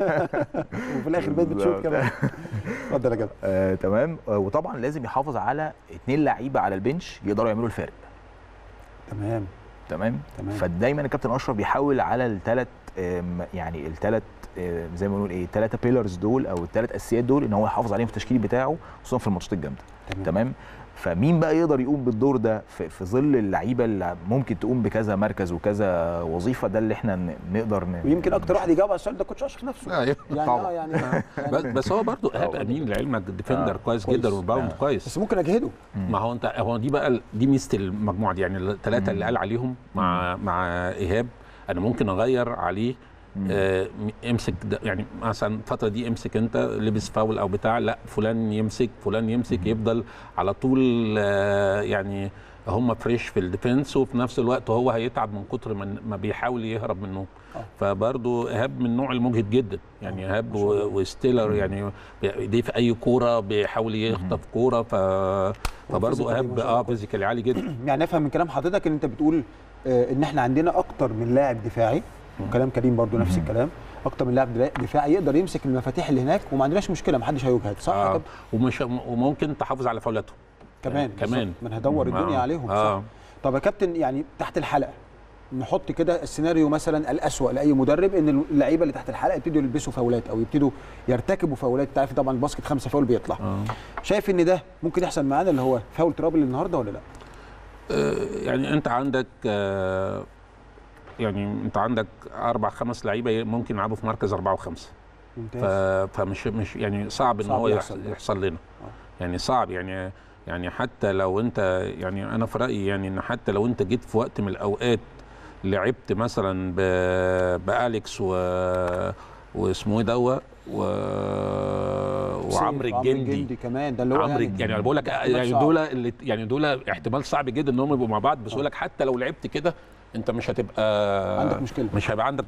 وفي الاخر بقيت بتشوط بالظبط. كمان اتفضل يا كابتن آه، تمام آه، وطبعا لازم يحافظ على اثنين لعيبه على البنش يقدروا يعملوا الفارق تمام تمام تمام. فدايما الكابتن اشرف بيحاول على الثلاث يعني الثلاث زي ما بنقول ايه الثلاثه بيلرز دول او الثلاث اساسيات دول ان هو يحافظ عليهم في التشكيل بتاعه خصوصا في الماتشات الجامده تمام. تمام فمين بقى يقدر يقوم بالدور ده في, في ظل اللعيبه اللي ممكن تقوم بكذا مركز وكذا وظيفه ده اللي احنا ن- نقدر ن... ويمكن اكتر واحد يجاوب على السؤال ده كوتش اشرف نفسه أيوه. يعني طبعاً. اه يعني, بس, يعني بس هو برضه ايهاب امين لعلمك ديفندر آه، كويس كويس. جدا وريباوند آه. كويس بس ممكن اجهده ما هو انت هو دي بقى دي ميزه المجموعه دي يعني الثلاثه اللي قال عليهم مع مع ايهاب انا ممكن اغير عليه آه م- امسك ده يعني مثلا الفتره دي امسك انت لبس فاول او بتاع لا فلان يمسك فلان يمسك يفضل على طول آه يعني هم فريش في الديفنس وفي نفس الوقت هو هيتعب من كتر ما ما بيحاول يهرب منهم فبرضه ايهاب من النوع المجهد جدا يعني ايهاب و- وستيلر يعني بي- دي في اي كوره بيحاول يخطف كوره ف فبرضه وفيزيكالي ايهاب ما شاء الله اه فيزيكالي عالي جدا يعني افهم من كلام حضرتك ان انت بتقول آه، ان احنا عندنا اكتر من لاعب دفاعي وكلام كريم برضو نفس الكلام اكتر من لاعب دفاعي يقدر يمسك المفاتيح اللي هناك وما عندناش مشكله ما حدش هيجهد صح يا آه. كابتن ومش وممكن تحافظ على فاولاتهم كمان كمان بالظبط. ما انا هدور مم. الدنيا آه. عليهم آه. صح طب يا كابتن يعني تحت الحلقه نحط كده السيناريو مثلا الاسوأ لاي مدرب ان اللعيبه اللي تحت الحلقه يبتدوا يلبسوا فاولات او يبتدوا يرتكبوا فاولات انت عارف طبعا الباسكت خمسه فاول بيطلع آه. شايف ان ده ممكن يحصل معانا اللي هو فاول ترابل النهارده ولا لا آه، يعني انت عندك آه، يعني انت عندك اربع خمس لعيبه ممكن يلعبوا في مركز اربعه وخمسه ف- ممتاز فمش مش يعني صعب ان صعب هو يحصل يحصل, ده. يحصل لنا يعني صعب يعني يعني حتى لو انت يعني انا في رايي يعني ان حتى لو انت جيت في وقت من الاوقات لعبت مثلا ب... باليكس و واسمه ايه دوت و... وعمرو الجندي كمان ده اللي هو عمرو يعني يعني انا بقول لك احتمال يعني صعب. دول اللي يعني دول احتمال صعب جدا ان هم يبقوا مع بعض بس بقول لك حتى لو لعبت كده انت مش هتبقى عندك مشكله مش هيبقى عندك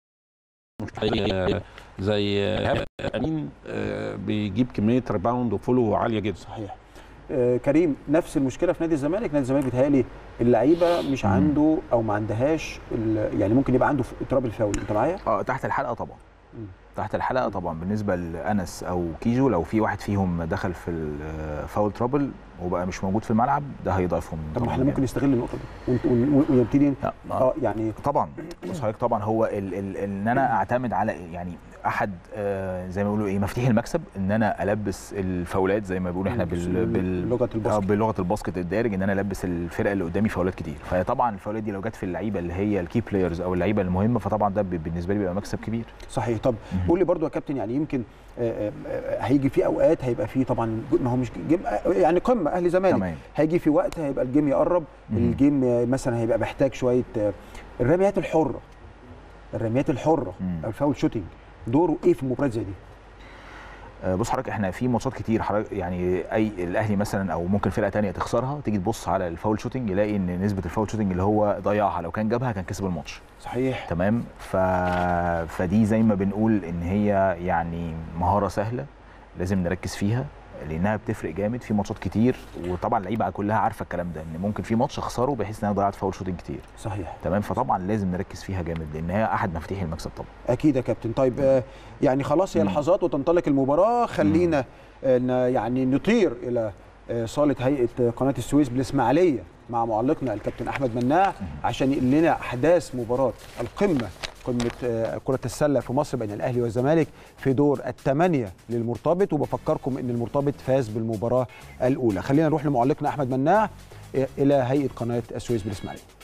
زي زي إيهاب امين آه، بيجيب كميه ريباوند وفولو عاليه جدا صحيح آه كريم نفس المشكله في نادي الزمالك نادي الزمالك بيتهيألي اللعيبه مش عنده او ما عندهاش ال- يعني ممكن يبقى عنده اضطراب الفاول انت معايا اه تحت الحلقه طبعا تحت الحلقه طبعا بالنسبه لانس او كيجو لو في واحد فيهم دخل في الفاول ترابل وبقى مش موجود في الملعب ده هيضعفهم طب ما طبعاً احنا جامد. ممكن نستغل النقطه دي ونت- ون- ونبتدي لا، اه يعني طبعا بص حضرتك طبعا هو ال ال ان انا اعتمد على يعني احد آه زي ما بيقولوا ايه مفاتيح المكسب ان انا البس الفاولات زي ما بيقولوا احنا بال بال بلغة الباسكت. آه، بلغه الباسكت الدارج ان انا البس الفرقه اللي قدامي فاولات كتير فطبعا الفاولات دي لو جت في اللعيبه اللي هي الكي بلايرز او اللعيبه المهمه فطبعا ده ب- بالنسبه لي بيبقى مكسب كبير صحيح طب قول لي برضو يا كابتن يعني يمكن آه، آه، هيجي في اوقات هيبقى في طبعا ما هو مش جيم آه، يعني قمه اهلي زمالك تمام. هيجي في وقت هيبقى الجيم يقرب الجيم آه، مثلا هيبقى محتاج شويه آه، الرميات الحره الرميات الحره او الفاول شوتنج دوره ايه في مباراه زي دي؟ آه، بص حضرتك احنا في ماتشات كتير حضرتك يعني اي الاهلي مثلا او ممكن فرقه تانية تخسرها تيجي تبص على الفاول شوتنج يلاقي ان نسبه الفاول شوتنج اللي هو ضيعها لو كان جابها كان كسب الماتش صحيح تمام ف... فدي زي ما بنقول ان هي يعني مهاره سهله لازم نركز فيها لانها بتفرق جامد في ماتشات كتير وطبعا اللعيبه كلها عارفه الكلام ده ان ممكن في ماتش اخسره بحيث ان انا ضيعت فاول شوتنج كتير صحيح تمام فطبعا لازم نركز فيها جامد لان هي احد مفاتيح المكسب طبعا اكيد يا كابتن طيب آه، يعني خلاص هي لحظات وتنطلق المباراه خلينا آه، ن- يعني نطير الى آه، صاله هيئه قناه السويس بالاسماعيليه مع معلقنا الكابتن احمد مناع عشان يقول لنا احداث مباراه القمه قمه آه، كره السله في مصر بين الاهلي والزمالك في دور الثمانيه للمرتبط وبفكركم ان المرتبط فاز بالمباراه الاولى خلينا نروح لمعلقنا احمد مناع آه، الى هيئه قناه السويس بالاسماعيليه